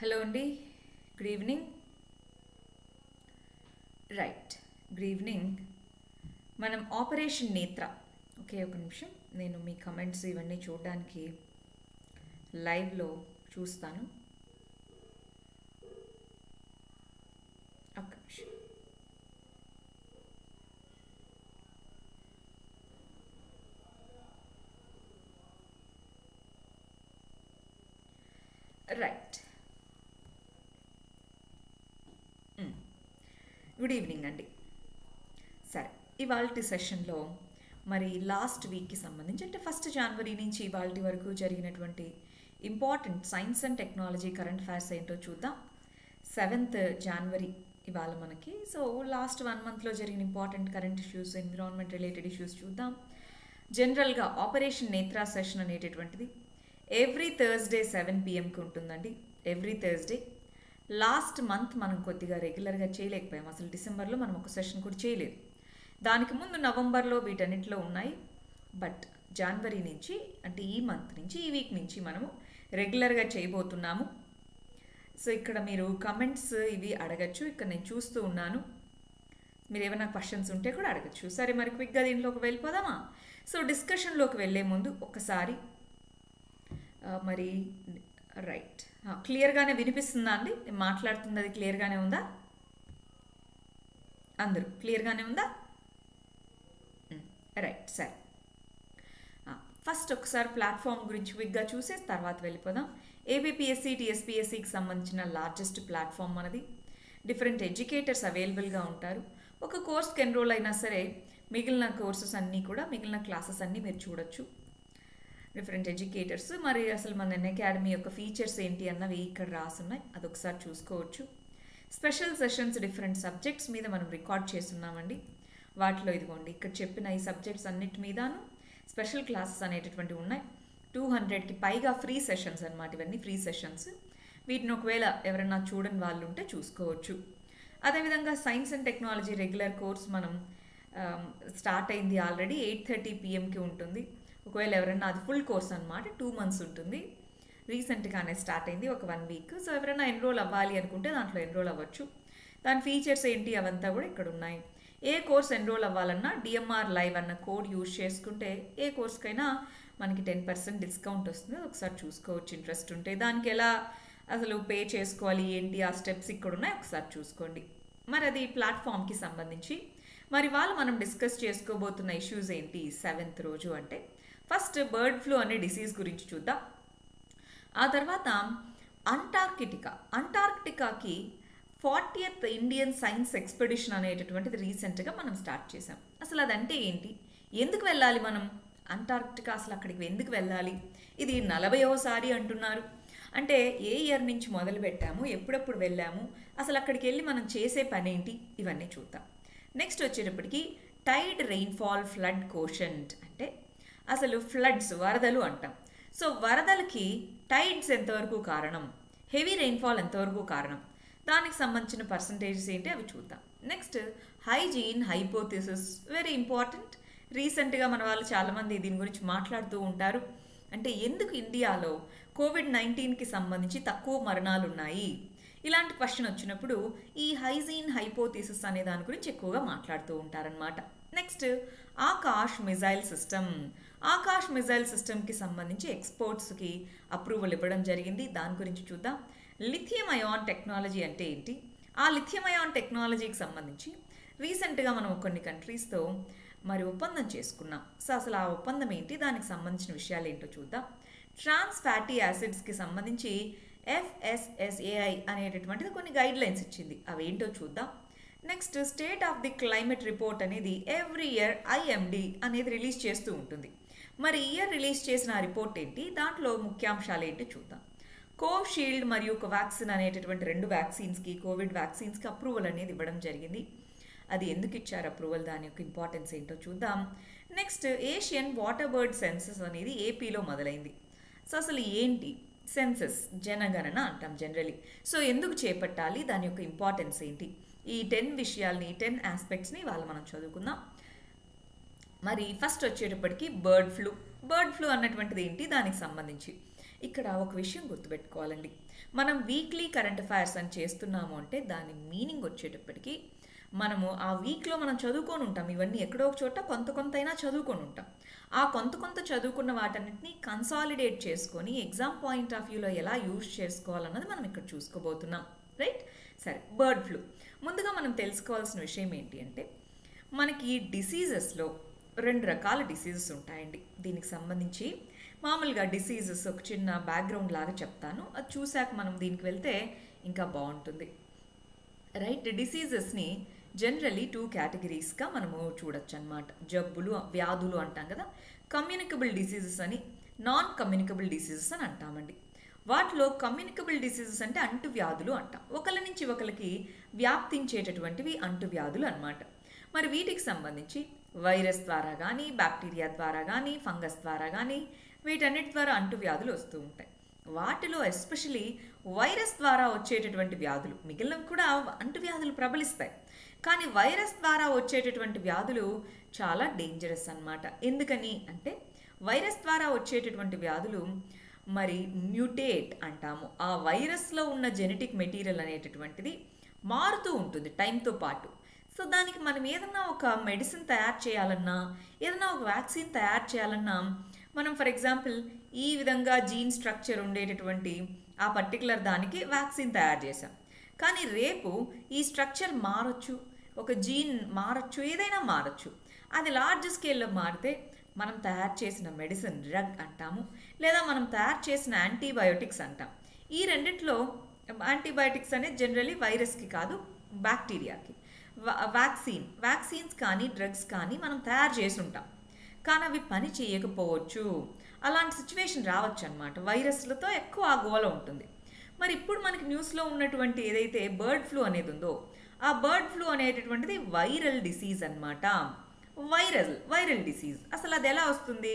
hello అండి good evening right good evening మనం operation Netra okay ఒక నిమిషం నేను మీ కమెంట్స్ ఇవన్నీ చూడడానికి లైవ్లో చూస్తాను ఒక్క నిమిషం రైట్ గుడ్ ఈవినింగ్ అండి సరే ఇవాళ సెషన్లో మరి లాస్ట్ వీక్కి సంబంధించి అంటే ఫస్ట్ జనవరి నుంచి ఇవాళ వరకు జరిగినటువంటి important science and technology current affairs ఏంటో చూద్దాం సెవెంత్ జనవరి ఇవాళ మనకి సో లాస్ట్ వన్ మంత్లో జరిగిన important current issues environment related issues చూద్దాం జనరల్గా ఆపరేషన్ నేత్రా సెషన్ అనేటటువంటిది ఎవ్రీ థర్స్డే సెవెన్ పిఎంకి ఉంటుందండి ఎవ్రీ థర్స్డే లాస్ట్ మంత్ మనం కొద్దిగా రెగ్యులర్గా చేయలేకపోయాం అసలు డిసెంబర్లో మనం ఒక సెషన్ కూడా చేయలేదు దానికి ముందు నవంబర్లో వీటన్నిటిలో ఉన్నాయి బట్ జనవరి నుంచి అంటే ఈ మంత్ నుంచి ఈ వీక్ నుంచి మనము రెగ్యులర్గా చేయబోతున్నాము సో ఇక్కడ మీరు కమెంట్స్ ఇవి అడగచ్చు ఇక్కడ నేను చూస్తూ ఉన్నాను మీరు ఏమైనా క్వశ్చన్స్ ఉంటే కూడా అడగచ్చు సరే మరి క్విక్గా దీంట్లోకి వెళ్ళిపోదామా సో డిస్కషన్లోకి వెళ్ళే ముందు ఒకసారి మరి రైట్ క్లియర్గానే వినిపిస్తుందా అండి నేను మాట్లాడుతుంది అది క్లియర్గానే ఉందా అందరూ క్లియర్గానే ఉందా రైట్ సరే ఫస్ట్ ఒకసారి ప్లాట్ఫామ్ గురించి క్విక్గా చూసే తర్వాత వెళ్ళిపోదాం ఏబిపిఎస్సి టిఎస్పిఎస్సికి సంబంధించిన లార్జెస్ట్ ప్లాట్ఫామ్ మనది డిఫరెంట్ ఎడ్యుకేటర్స్ అవైలబుల్గా ఉంటారు ఒక కోర్స్కి ఎన్రోల్ అయినా సరే మిగిలిన కోర్సెస్ అన్నీ కూడా మిగిలిన క్లాసెస్ అన్నీ మీరు చూడొచ్చు డిఫరెంట్ ఎడ్యుకేటర్స్ మరి అసలు మన ఎన్ అకాడమీ యొక్క ఫీచర్స్ ఏంటి అన్నవి ఇక్కడ రాసున్నాయి అదొకసారి చూసుకోవచ్చు స్పెషల్ సెషన్స్ డిఫరెంట్ సబ్జెక్ట్స్ మీద మనం రికార్డ్ చేస్తున్నామండి వాటిలో ఇదిగోండి ఇక్కడ చెప్పిన ఈ సబ్జెక్ట్స్ అన్నిటి మీదను స్పెషల్ క్లాసెస్ అనేటటువంటి ఉన్నాయి టూ హండ్రెడ్కి పైగా ఫ్రీ సెషన్స్ అనమాట ఇవన్నీ ఫ్రీ సెషన్స్ వీటిని ఒకవేళ ఎవరైనా చూడని వాళ్ళు ఉంటే చూసుకోవచ్చు అదేవిధంగా science and technology regular course మనం స్టార్ట్ అయింది ఆల్రెడీ ఎయిట్ థర్టీ పిఎంకి ఉంటుంది ఒకవేళ ఎవరైనా అది ఫుల్ కోర్స్ అనమాట టూ మంత్స్ ఉంటుంది రీసెంట్గానే స్టార్ట్ అయింది ఒక వన్ వీక్ సో ఎవరైనా ఎన్రోల్ అవ్వాలి అనుకుంటే దాంట్లో ఎన్రోల్ అవ్వచ్చు దాని ఫీచర్స్ ఏంటి అవంతా కూడా ఇక్కడ ఉన్నాయి ఏ కోర్స్ ఎన్రోల్ అవ్వాలన్నా డిఎంఆర్ లైవ్ అన్న కోడ్ యూజ్ చేసుకుంటే ఏ కోర్స్కైనా మనకి టెన్ పర్సెంట్ డిస్కౌంట్ వస్తుంది ఒకసారి చూసుకోవచ్చు ఇంట్రెస్ట్ ఉంటే దానికి ఎలా అసలు పే చేసుకోవాలి ఏంటి ఆ స్టెప్స్ ఇక్కడ ఉన్నాయి ఒకసారి చూసుకోండి మరి అది ప్లాట్ఫామ్కి సంబంధించి మరి వాళ్ళు మనం డిస్కస్ చేసుకోబోతున్న ఇష్యూస్ ఏంటి సెవెంత్ రోజు అంటే ఫస్ట్ బర్డ్ ఫ్లూ అనే డిసీజ్ గురించి చూద్దాం ఆ తర్వాత అంటార్కిటికా అంటార్కిటికాకి ఫార్టీయత్ ఇండియన్ సైన్స్ ఎక్స్పెడిషన్ అనేటటువంటిది రీసెంట్గా మనం స్టార్ట్ చేసాం అసలు అదంటే ఏంటి ఎందుకు వెళ్ళాలి మనం అంటార్కిటికా అసలు అక్కడికి ఎందుకు వెళ్ళాలి ఇది నలభైవసారి అంటున్నారు అంటే ఏ ఇయర్ నుంచి మొదలు పెట్టాము ఎప్పుడెప్పుడు వెళ్ళాము అసలు అక్కడికి వెళ్ళి మనం చేసే పని ఏంటి ఇవన్నీ చూద్దాం నెక్స్ట్ వచ్చేటప్పటికి టైడ్ రెయిన్ఫాల్ ఫ్లడ్ కోషంట్ అంటే అసలు ఫ్లడ్స్ వరదలు అంటాం సో వరదలకి టైడ్స్ ఎంతవరకు కారణం హెవీ రెయిన్ఫాల్ ఎంతవరకు కారణం దానికి సంబంధించిన పర్సంటేజెస్ ఏంటి అవి చూద్దాం next hygiene hypothesis very important రీసెంట్గా మన వాళ్ళు చాలామంది దీని గురించి మాట్లాడుతూ ఉంటారు అంటే ఎందుకు ఇండియాలో కోవిడ్ నైన్టీన్కి సంబంధించి తక్కువ మరణాలు ఉన్నాయి ఇలాంటి క్వశ్చన్ వచ్చినప్పుడు ఈ హైజీన్ హైపోథిసిస్ అనే దాని గురించి ఎక్కువగా మాట్లాడుతూ ఉంటారనమాట next Akash missile system Akash missile సిస్టమ్కి సంబంధించి ఎక్స్పోర్ట్స్కి అప్రూవల్ ఇవ్వడం జరిగింది దాని గురించి చూద్దాం లిథియం అయాన్ టెక్నాలజీ అంటే ఏంటి ఆ లిథియం అయాన్ టెక్నాలజీకి సంబంధించి రీసెంట్గా మనం కొన్ని కంట్రీస్తో మరి ఒప్పందం చేసుకున్నాం సో అసలు ఆ ఒప్పందం ఏంటి దానికి సంబంధించిన విషయాలు ఏంటో చూద్దాం ట్రాన్స్ ఫ్యాటీ యాసిడ్స్కి సంబంధించి ఎఫ్ఎస్ఎస్ఏఐ అనేటటువంటిది కొన్ని గైడ్ లైన్స్ ఇచ్చింది అవేంటో చూద్దాం next state of the climate report అనేది ఎవ్రీ ఇయర్ ఐఎండి అనేది రిలీజ్ చేస్తూ ఉంటుంది మరి ఇయర్ రిలీజ్ చేసిన ఆ రిపోర్ట్ ఏంటి దాంట్లో ముఖ్యాంశాలు ఏంటి చూద్దాం కోవిషీల్డ్ మరియు కోవాక్సిన్ అనేటటువంటి రెండు వ్యాక్సిన్స్కి కోవిడ్ వ్యాక్సిన్స్కి అప్రూవల్ అనేది ఇవ్వడం జరిగింది అది ఎందుకు ఇచ్చారు అప్రూవల్ దాని యొక్క ఇంపార్టెన్స్ ఏంటో చూద్దాం next Asian water bird census అనేది ఏపీలో మొదలైంది సో అసలు ఏంటి సెన్సస్ జనగణన అంటాం జనరలీ సో ఎందుకు చేపట్టాలి దాని యొక్క ఇంపార్టెన్స్ ఏంటి ఈ టెన్ విషయాల్ని టెన్ ఆస్పెక్ట్స్ని వాళ్ళు మనం చదువుకుందాం మరి ఫస్ట్ వచ్చేటప్పటికి బర్డ్ ఫ్లూ బర్డ్ ఫ్లూ అన్నటువంటిది ఏంటి దానికి సంబంధించి ఇక్కడ ఒక విషయం గుర్తుపెట్టుకోవాలండి మనం వీక్లీ కరెంట్ అఫైర్స్ అని చేస్తున్నాము అంటే దాని మీనింగ్ వచ్చేటప్పటికి మనము ఆ వీక్లో మనం చదువుకొని ఉంటాం ఇవన్నీ ఎక్కడో ఒక చోట కొంత కొంత అయినా చదువుకొని ఉంటాం ఆ కొంత కొంత చదువుకున్న వాటన్నిటిని కన్సాలిడేట్ చేసుకొని ఎగ్జామ్ పాయింట్ ఆఫ్ వ్యూలో ఎలా యూజ్ చేసుకోవాలన్నది మనం ఇక్కడ చూసుకోబోతున్నాం రైట్ సరే బర్డ్ ఫ్లూ ముందుగా మనం తెలుసుకోవాల్సిన విషయం ఏంటి అంటే మనకి డిసీజెస్లో రెండు రకాల డిసీజెస్ ఉంటాయండి దీనికి సంబంధించి మామూలుగా డిసీజెస్ ఒక చిన్న బ్యాక్గ్రౌండ్ లాగా చెప్తాను అది చూశాక మనం దీనికి వెళ్తే ఇంకా బాగుంటుంది రైట్ డిసీజెస్ని జనరలీ టూ కేటగిరీస్గా మనము చూడొచ్చు అనమాట జబ్బులు వ్యాధులు అంటాం కదా కమ్యూనికబుల్ డిసీజెస్ అని నాన్ కమ్యూనికబుల్ డిసీజెస్ అని అంటామండి వాటిలో కమ్యూనికబుల్ డిసీజెస్ అంటే అంటువ్యాధులు అంటాం ఒకరి నుంచి ఒకరికి వ్యాప్తించేటటువంటివి అంటువ్యాధులు అనమాట మరి వీటికి సంబంధించి వైరస్ ద్వారా కానీ బ్యాక్టీరియా ద్వారా కానీ ఫంగస్ ద్వారా కానీ వీటన్నిటి ద్వారా అంటువ్యాధులు వస్తూ ఉంటాయి వాటిలో ఎస్పెషలీ వైరస్ ద్వారా వచ్చేటటువంటి వ్యాధులు మిగిలినవి కూడా అంటువ్యాధులు ప్రబలిస్తాయి కానీ వైరస్ ద్వారా వచ్చేటటువంటి వ్యాధులు చాలా డేంజరస్ అన్నమాట ఎందుకని అంటే వైరస్ ద్వారా వచ్చేటటువంటి వ్యాధులు మరి మ్యూటేట్ అంటాము ఆ వైరస్లో ఉన్న జెనెటిక్ మెటీరియల్ అనేటటువంటిది మారుతూ ఉంటుంది టైంతో పాటు సో దానికి మనం ఏదన్నా ఒక మెడిసిన్ తయారు చేయాలన్నా ఏదన్నా ఒక వ్యాక్సిన్ తయారు చేయాలన్నా మనం ఫర్ ఎగ్జాంపుల్ ఈ విధంగా జీన్ స్ట్రక్చర్ ఉండేటటువంటి ఆ పర్టికులర్ దానికి వ్యాక్సిన్ తయారు చేసాం కానీ రేపు ఈ స్ట్రక్చర్ మారచ్చు ఒక జీన్ మారచ్చు ఏదైనా మారచ్చు అది లార్జ్ స్కేల్లో మారితే మనం తయారు చేసిన మెడిసిన్ డ్రగ్ అంటాము లేదా మనం తయారు చేసిన యాంటీబయోటిక్స్ అంటాం ఈ రెండిట్లో యాంటీబయోటిక్స్ అనేది జనరలీ వైరస్కి కాదు బ్యాక్టీరియాకి వ్యాక్సిన్ వ్యాక్సిన్స్ కానీ డ్రగ్స్ కానీ మనం తయారు చేసి ఉంటాం కానీ అవి పని చేయకపోవచ్చు అలాంటి సిచ్యువేషన్ రావచ్చు అనమాట వైరస్లతో ఎక్కువ ఆ గోల ఉంటుంది మరి ఇప్పుడు మనకి న్యూస్లో ఉన్నటువంటి ఏదైతే బర్డ్ ఫ్లూ అనేది ఉందో ఆ బర్డ్ ఫ్లూ అనేటటువంటిది వైరల్ డిసీజ్ అనమాట వైరల్ వైరల్ డిసీజ్ అసలు అది ఎలా వస్తుంది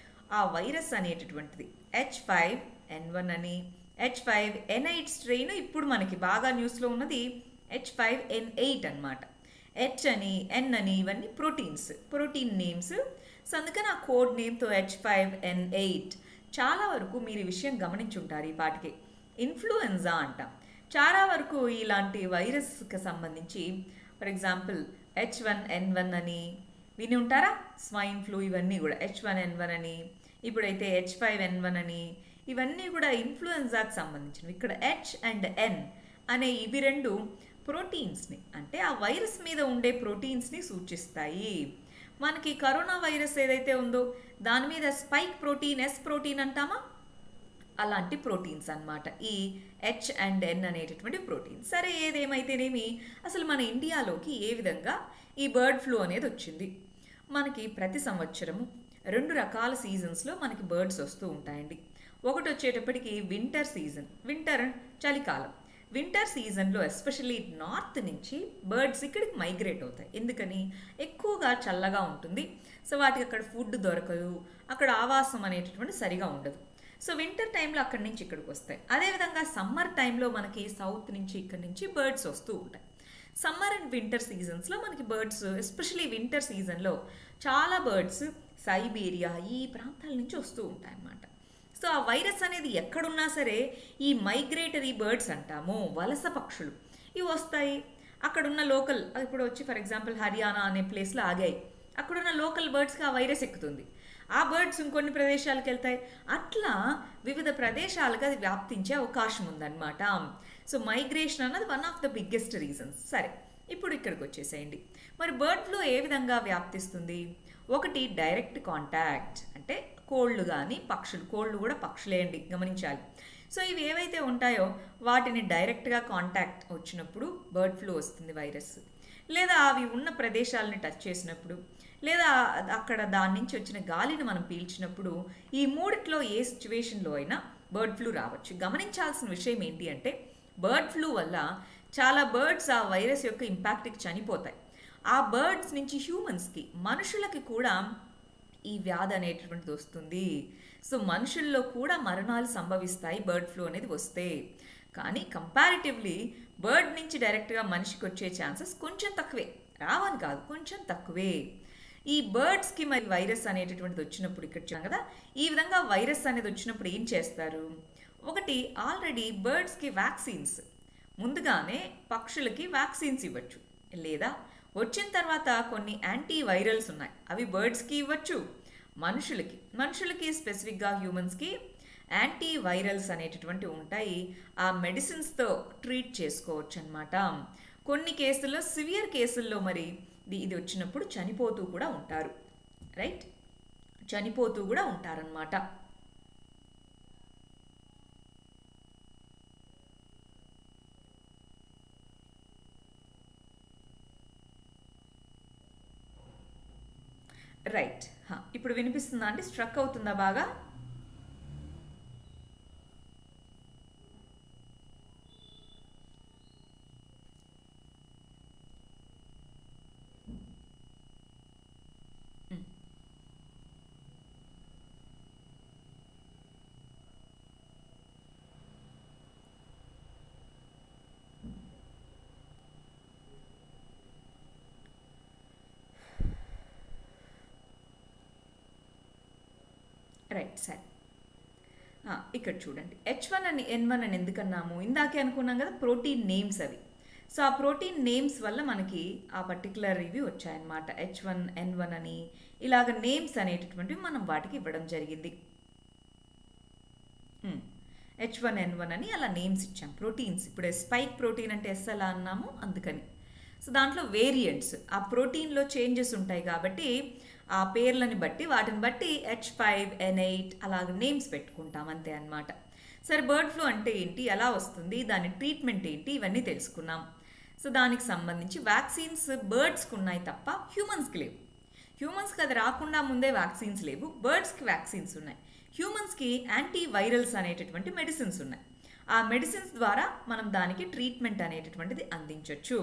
ఆ వైరస్ అనేటటువంటిది హెచ్ ఫైవ్ ఎన్ వన్ అని H five N eight strain ఇప్పుడు మనకి బాగా న్యూస్లో ఉన్నది హెచ్ ఫైవ్ ఎన్ ఎయిట్ అనమాట హెచ్ అని ఎన్ అని ఇవన్నీ ప్రోటీన్స్ ప్రోటీన్ నేమ్స్ సో అందుకని ఆ కోడ్ నేమ్తో హెచ్ ఫైవ్ ఎన్ ఎయిట్ చాలా వరకు మీరు ఈ విషయం గమనించుంటారు ఈ పాటికి ఇన్ఫ్లుయెన్జా అంటాం చాలా వరకు ఇలాంటి వైరస్కి సంబంధించి for example H one N one అని విని ఉంటారా స్వైన్ ఫ్లూ ఇవన్నీ కూడా హెచ్ వన్ ఎన్ వన్ అని ఇప్పుడైతే హెచ్ ఫైవ్ ఎన్ వన్ అని ఇవన్నీ కూడా ఇన్ఫ్లుయెన్జాకి సంబంధించినవి ఇక్కడ హెచ్ అండ్ ఎన్ అనే ఇవి రెండు ప్రోటీన్స్ని అంటే ఆ వైరస్ మీద ఉండే ప్రోటీన్స్ని సూచిస్తాయి మనకి కరోనా వైరస్ ఏదైతే ఉందో దాని మీద స్పైక్ ప్రోటీన్ ఎస్ ప్రోటీన్ అంటామా అలాంటి ప్రోటీన్స్ అన్నమాట ఈ హెచ్ అండ్ ఎన్ అనేటటువంటి ప్రోటీన్ సరే ఏదేమైతేనేమి అసలు మన ఇండియాలోకి ఏ విధంగా ఈ బర్డ్ ఫ్లూ అనేది వచ్చింది మనకి ప్రతి సంవత్సరము రెండు రకాల సీజన్స్లో మనకి బర్డ్స్ వస్తూ ఉంటాయండి ఒకటి వచ్చేటప్పటికి వింటర్ సీజన్ వింటర్ చలికాలం వింటర్ సీజన్లో ఎస్పెషల్లీ నార్త్ నుంచి బర్డ్స్ ఇక్కడికి మైగ్రేట్ అవుతాయి ఎందుకని ఎక్కువగా చల్లగా ఉంటుంది సో వాటికి అక్కడ ఫుడ్ దొరకదు అక్కడ ఆవాసం అనేటటువంటి సరిగా ఉండదు సో వింటర్ టైంలో అక్కడి నుంచి ఇక్కడికి వస్తాయి అదేవిధంగా సమ్మర్ టైంలో మనకి సౌత్ నుంచి ఇక్కడి నుంచి బర్డ్స్ వస్తూ ఉంటాయి సమ్మర్ అండ్ వింటర్ సీజన్స్లో మనకి బర్డ్స్ ఎస్పెషలీ వింటర్ సీజన్లో చాలా బర్డ్స్ సైబీరియా ఈ ప్రాంతాల నుంచి వస్తూ ఉంటాయి అన్నమాట సో ఆ వైరస్ అనేది ఎక్కడున్నా సరే ఈ మైగ్రేటరీ బర్డ్స్ అంటాము వలస పక్షులు ఇవి వస్తాయి అక్కడున్న లోకల్ ఇప్పుడు వచ్చి ఫర్ ఎగ్జాంపుల్ హర్యానా అనే ప్లేస్లో ఆగాయి అక్కడున్న లోకల్ బర్డ్స్కి ఆ వైరస్ ఎక్కుతుంది ఆ బర్డ్స్ ఇంకొన్ని ప్రదేశాలకు వెళ్తాయి అట్లా వివిధ ప్రదేశాలకు అది వ్యాప్తించే అవకాశం ఉందన్నమాట సో మైగ్రేషన్ అన్నది one of the biggest reasons సరే ఇప్పుడు ఇక్కడికి వచ్చేసేయండి మరి బర్డ్ ఫ్లూ ఏ విధంగా వ్యాప్తిస్తుంది ఒకటి డైరెక్ట్ కాంటాక్ట్ అంటే కోళ్ళు కానీ పక్షులు కోళ్ళు కూడా పక్షులే అండి గమనించాలి సో ఇవి ఏవైతే ఉంటాయో వాటిని డైరెక్ట్గా కాంటాక్ట్ వచ్చినప్పుడు బర్డ్ ఫ్లూ వస్తుంది వైరస్ లేదా అవి ఉన్న ప్రదేశాలని టచ్ చేసినప్పుడు లేదా అక్కడ దాని నుంచి వచ్చిన గాలిని మనం పీల్చినప్పుడు ఈ మూడిట్లో ఏ సిచ్యువేషన్లో అయినా బర్డ్ ఫ్లూ రావచ్చు గమనించాల్సిన విషయం ఏంటి అంటే బర్డ్ ఫ్లూ వల్ల చాలా బర్డ్స్ ఆ వైరస్ యొక్క ఇంపాక్ట్కి చనిపోతాయి ఆ బర్డ్స్ నుంచి హ్యూమన్స్కి మనుషులకి కూడా ఈ వ్యాధి అనేటటువంటిది వస్తుంది సో మనుషుల్లో కూడా మరణాలు సంభవిస్తాయి బర్డ్ ఫ్లూ అనేది వస్తే కానీ కంపారిటివ్లీ బర్డ్ నుంచి డైరెక్ట్గా మనిషికి వచ్చే ఛాన్సెస్ కొంచెం తక్కువే రావని కాదు కొంచెం తక్కువే ఈ బర్డ్స్కి మరి వైరస్ అనేటటువంటిది వచ్చినప్పుడు ఇక్కడ చూసాం కదా ఈ విధంగా వైరస్ అనేది వచ్చినప్పుడు ఏం చేస్తారు ఒకటి ఆల్రెడీ బర్డ్స్కి వ్యాక్సిన్స్ ముందుగానే పక్షులకి వ్యాక్సిన్స్ ఇవ్వచ్చు లేదా వచ్చిన తర్వాత కొన్ని యాంటీ వైరల్స్ ఉన్నాయి అవి బర్డ్స్కి ఇవ్వచ్చు మనుషులకి మనుషులకి స్పెసిఫిక్గా హ్యూమన్స్కి యాంటీ వైరల్స్ అనేటటువంటివి ఉంటాయి ఆ మెడిసిన్స్తో ట్రీట్ చేసుకోవచ్చు అనమాట కొన్ని కేసుల్లో సివియర్ కేసుల్లో మరి ఇది ఇది వచ్చినప్పుడు చనిపోతూ కూడా ఉంటారు రైట్ చనిపోతూ కూడా ఉంటారనమాట రైట్ ఇప్పుడు వినిపిస్తుందా అండి స్ట్రక్ అవుతుందా బాగా రైట్ సరే ఇక్కడ చూడండి హెచ్ వన్ అని ఎన్ వన్ అని ఎందుకన్నాము ఇందాకే అనుకున్నాం కదా ప్రోటీన్ నేమ్స్ అవి సో ఆ ప్రోటీన్ నేమ్స్ వల్ల మనకి ఆ పర్టికులర్ ఇవి వచ్చాయన్నమాట హెచ్ వన్ ఎన్ వన్ అని ఇలాగ నేమ్స్ అనేటటువంటివి మనం వాటికి ఇవ్వడం జరిగింది హెచ్ వన్ ఎన్ వన్ అని అలా నేమ్స్ ఇచ్చాం ప్రోటీన్స్ ఇప్పుడు స్పైక్ ప్రోటీన్ అంటే ఎస్ అలా అన్నాము అందుకని సో దాంట్లో వేరియంట్స్ ఆ ప్రోటీన్లో చేంజెస్ ఉంటాయి కాబట్టి ఆ పేర్లని బట్టి వాటిని బట్టి హెచ్ ఫైవ్ ఎన్ ఎయిట్ అలాగ నేమ్స్ పెట్టుకుంటాం అంతే అనమాట సరే బర్డ్ ఫ్లూ అంటే ఏంటి ఎలా వస్తుంది దాని ట్రీట్మెంట్ ఏంటి ఇవన్నీ తెలుసుకున్నాం సో దానికి సంబంధించి వ్యాక్సిన్స్ బర్డ్స్కి ఉన్నాయి తప్ప హ్యూమన్స్కి లేవు హ్యూమన్స్కి అది రాకుండా ముందే వ్యాక్సిన్స్ లేవు బర్డ్స్కి వ్యాక్సిన్స్ ఉన్నాయి హ్యూమన్స్కి యాంటీ వైరల్స్ అనేటటువంటి మెడిసిన్స్ ఉన్నాయి ఆ మెడిసిన్స్ ద్వారా మనం దానికి ట్రీట్మెంట్ అనేటటువంటిది అందించవచ్చు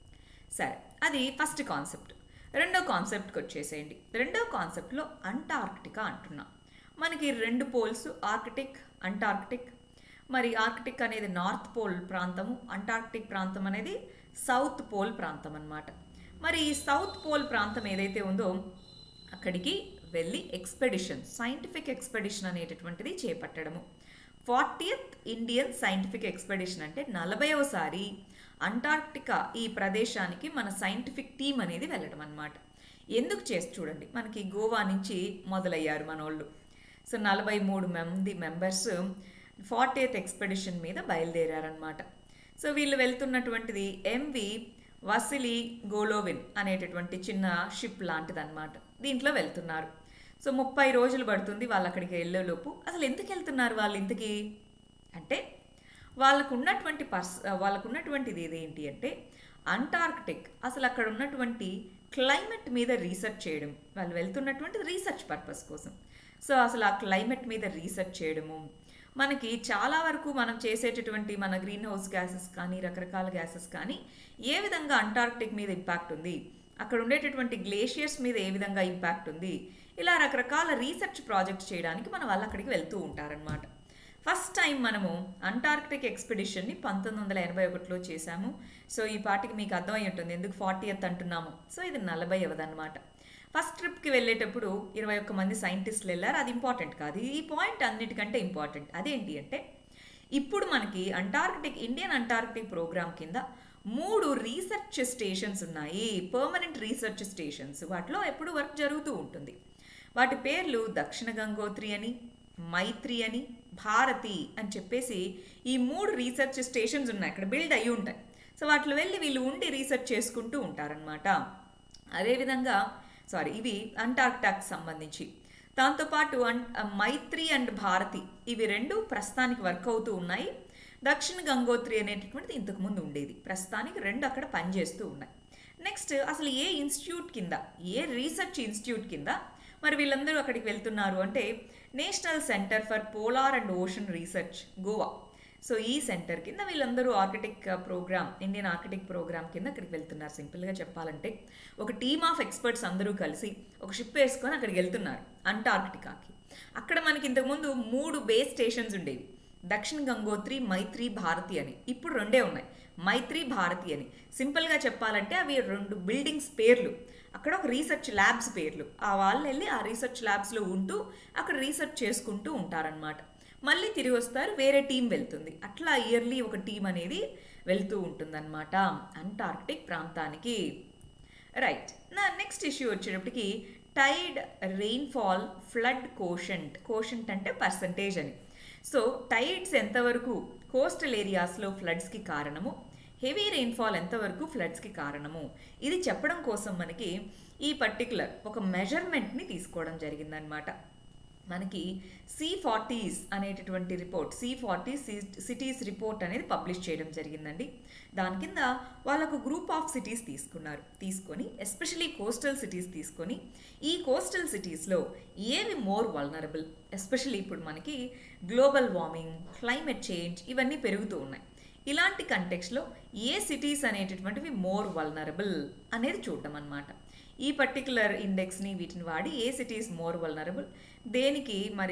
సరే అది ఫస్ట్ కాన్సెప్ట్ రెండో కాన్సెప్ట్కి వచ్చేసేయండి రెండో కాన్సెప్ట్లో అంటార్క్టికా అంటున్నాం మనకి రెండు పోల్స్ ఆర్కిటిక్ అంటార్క్టిక్ మరి ఆర్కిటిక్ అనేది నార్త్ పోల్ ప్రాంతము అంటార్క్టిక్ ప్రాంతం అనేది సౌత్ పోల్ ప్రాంతం అన్నమాట మరి ఈ సౌత్ పోల్ ప్రాంతం ఏదైతే ఉందో అక్కడికి వెళ్ళి ఎక్స్పెడిషన్ సైంటిఫిక్ ఎక్స్పెడిషన్ అనేటటువంటిది చేపట్టడము ఫార్టీయత్ ఇండియన్ సైంటిఫిక్ ఎక్స్పెడిషన్ అంటే నలభైవసారి అంటార్క్టికా ఈ ప్రదేశానికి మన సైంటిఫిక్ టీం అనేది వెళ్ళడం అనమాట ఎందుకు చేసి చూడండి మనకి గోవా నుంచి మొదలయ్యారు మనోళ్ళు సో నలభై మూడు మంది మెంబర్స్ ఫార్టీయత్ ఎక్స్పెడిషన్ మీద బయలుదేరారనమాట సో వీళ్ళు వెళ్తున్నటువంటిది ఎంవి వసిలి గోలోవిన్ అనేటటువంటి చిన్న షిప్ లాంటిది అనమాట దీంట్లో వెళ్తున్నారు సో ముప్పై రోజులు పడుతుంది వాళ్ళు అక్కడికి వెళ్ళేలోపు అసలు ఎందుకు వెళ్తున్నారు వాళ్ళు ఇంతకీ అంటే వాళ్ళకు ఉన్నటువంటి పర్స్ వాళ్ళకు ఉన్నటువంటిది ఏదేంటి అంటే అంటార్క్టిక్ అసలు అక్కడ ఉన్నటువంటి క్లైమేట్ మీద రీసెర్చ్ చేయడం వాళ్ళు వెళ్తున్నటువంటి రీసెర్చ్ పర్పస్ కోసం సో అసలు ఆ క్లైమేట్ మీద రీసెర్చ్ చేయడము మనకి చాలా వరకు మనం చేసేటటువంటి మన గ్రీన్ హౌస్ గ్యాసెస్ కానీ రకరకాల గ్యాసెస్ కానీ ఏ విధంగా అంటార్క్టిక్ మీద ఇంపాక్ట్ ఉంది అక్కడ ఉండేటటువంటి గ్లేషియర్స్ మీద ఏ విధంగా ఇంపాక్ట్ ఉంది ఇలా రకరకాల రీసెర్చ్ ప్రాజెక్ట్స్ చేయడానికి మన వాళ్ళు అక్కడికి వెళ్తూ ఉంటారనమాట ఫస్ట్ టైం మనము అంటార్క్టిక్ ఎక్స్పెడిషన్ని పంతొమ్మిది వందల ఎనభై ఒకటిలో చేశాము సో ఈ పాటికి మీకు అర్థమై ఉంటుంది ఎందుకు ఫార్టీ ఎత్ అంటున్నాము సో ఇది నలభై అవదన్నమాట ఫస్ట్ ట్రిప్కి వెళ్ళేటప్పుడు ఇరవై ఒక్క మంది సైంటిస్టులు వెళ్ళారు అది ఇంపార్టెంట్ కాదు ఈ పాయింట్ అన్నిటికంటే ఇంపార్టెంట్ అదేంటి అంటే ఇప్పుడు మనకి అంటార్కిటిక్ ఇండియన్ అంటార్కిటిక్ ప్రోగ్రామ్ కింద మూడు రీసెర్చ్ స్టేషన్స్ ఉన్నాయి పర్మనెంట్ రీసెర్చ్ స్టేషన్స్ వాటిలో ఎప్పుడు వర్క్ జరుగుతూ ఉంటుంది వాటి పేర్లు దక్షిణ గంగోత్రి అని మైత్రి అని భారతి అని చెప్పేసి ఈ మూడు రీసెర్చ్ స్టేషన్స్ ఉన్నాయి అక్కడ బిల్డ్ అయ్యి ఉంటాయి సో వాటిలో వెళ్ళి వీళ్ళు ఉండి రీసెర్చ్ చేసుకుంటూ ఉంటారనమాట అదేవిధంగా సారీ ఇవి అంటార్క్టాక్ సంబంధించి దాంతోపాటు అన్ మైత్రి అండ్ భారతి ఇవి రెండు ప్రస్తుతానికి వర్క్ అవుతూ ఉన్నాయి దక్షిణ గంగోత్రి అనేటటువంటిది ఇంతకుముందు ఉండేది ప్రస్తుతానికి రెండు అక్కడ పనిచేస్తూ ఉన్నాయి నెక్స్ట్ అసలు ఏ ఇన్స్టిట్యూట్ కింద ఏ రీసెర్చ్ ఇన్స్టిట్యూట్ కింద మరి వీళ్ళందరూ అక్కడికి వెళ్తున్నారు అంటే national centre for polar and ocean research Goa so ఈ సెంటర్ కింద వీళ్ళందరూ Arctic program Indian Arctic program కింద అక్కడికి వెళ్తున్నారు సింపుల్గా చెప్పాలంటే ఒక టీమ్ ఆఫ్ ఎక్స్పర్ట్స్ అందరూ కలిసి ఒక షిప్ వేసుకొని అక్కడికి వెళ్తున్నారు అంటార్కిటికాకి అక్కడ మనకి ఇంతకుముందు మూడు బేస్ స్టేషన్స్ ఉండేవి దక్షిణ గంగోత్రి మైత్రి భారతి అని ఇప్పుడు రెండే ఉన్నాయి మైత్రి భారతి అని సింపుల్గా చెప్పాలంటే అవి రెండు బిల్డింగ్స్ పేర్లు అక్కడ ఒక రీసెర్చ్ ల్యాబ్స్ పేర్లు ఆ వాళ్ళు వెళ్ళి ఆ రీసెర్చ్ ల్యాబ్స్లో ఉంటూ అక్కడ రీసెర్చ్ చేసుకుంటూ ఉంటారనమాట మళ్ళీ తిరిగి వస్తారు వేరే టీం వెళ్తుంది అట్లా ఇయర్లీ ఒక టీం అనేది వెళ్తూ ఉంటుందన్నమాట అంటార్క్టిక్ ప్రాంతానికి రైట్ నా నెక్స్ట్ ఇష్యూ వచ్చేటప్పటికి tide rainfall flood quotient quotient అంటే పర్సంటేజ్ అని సో టైడ్స్ ఎంతవరకు కోస్టల్ ఏరియాస్లో ఫ్లడ్స్కి కారణము హెవీ రెయిన్ఫాల్ ఎంతవరకు ఫ్లడ్స్కి కారణము ఇది చెప్పడం కోసం మనకి ఈ పర్టికులర్ ఒక మెజర్మెంట్ని తీసుకోవడం జరిగిందనమాట మనకి సి ఫార్టీస్ అనేటటువంటి report C forty cities report అనేది పబ్లిష్ చేయడం జరిగిందండి దాని కింద వాళ్ళకు గ్రూప్ ఆఫ్ సిటీస్ తీసుకున్నారు తీసుకొని ఎస్పెషలీ కోస్టల్ సిటీస్ తీసుకొని ఈ కోస్టల్ సిటీస్లో ఏవి మోర్ వల్నరబుల్ ఎస్పెషలీ ఇప్పుడు మనకి గ్లోబల్ వార్మింగ్ క్లైమేట్ చేంజ్ ఇవన్నీ పెరుగుతూ ఉన్నాయి ఇలాంటి కంటెక్స్లో ఏ సిటీస్ అనేటటువంటివి మోర్ వల్నరబుల్ అనేది చూడటం అనమాట ఈ పర్టికులర్ ఇండెక్స్ని వీటిని వాడి ఏ సిటీస్ మోర్ వల్నరబుల్ దేనికి మరి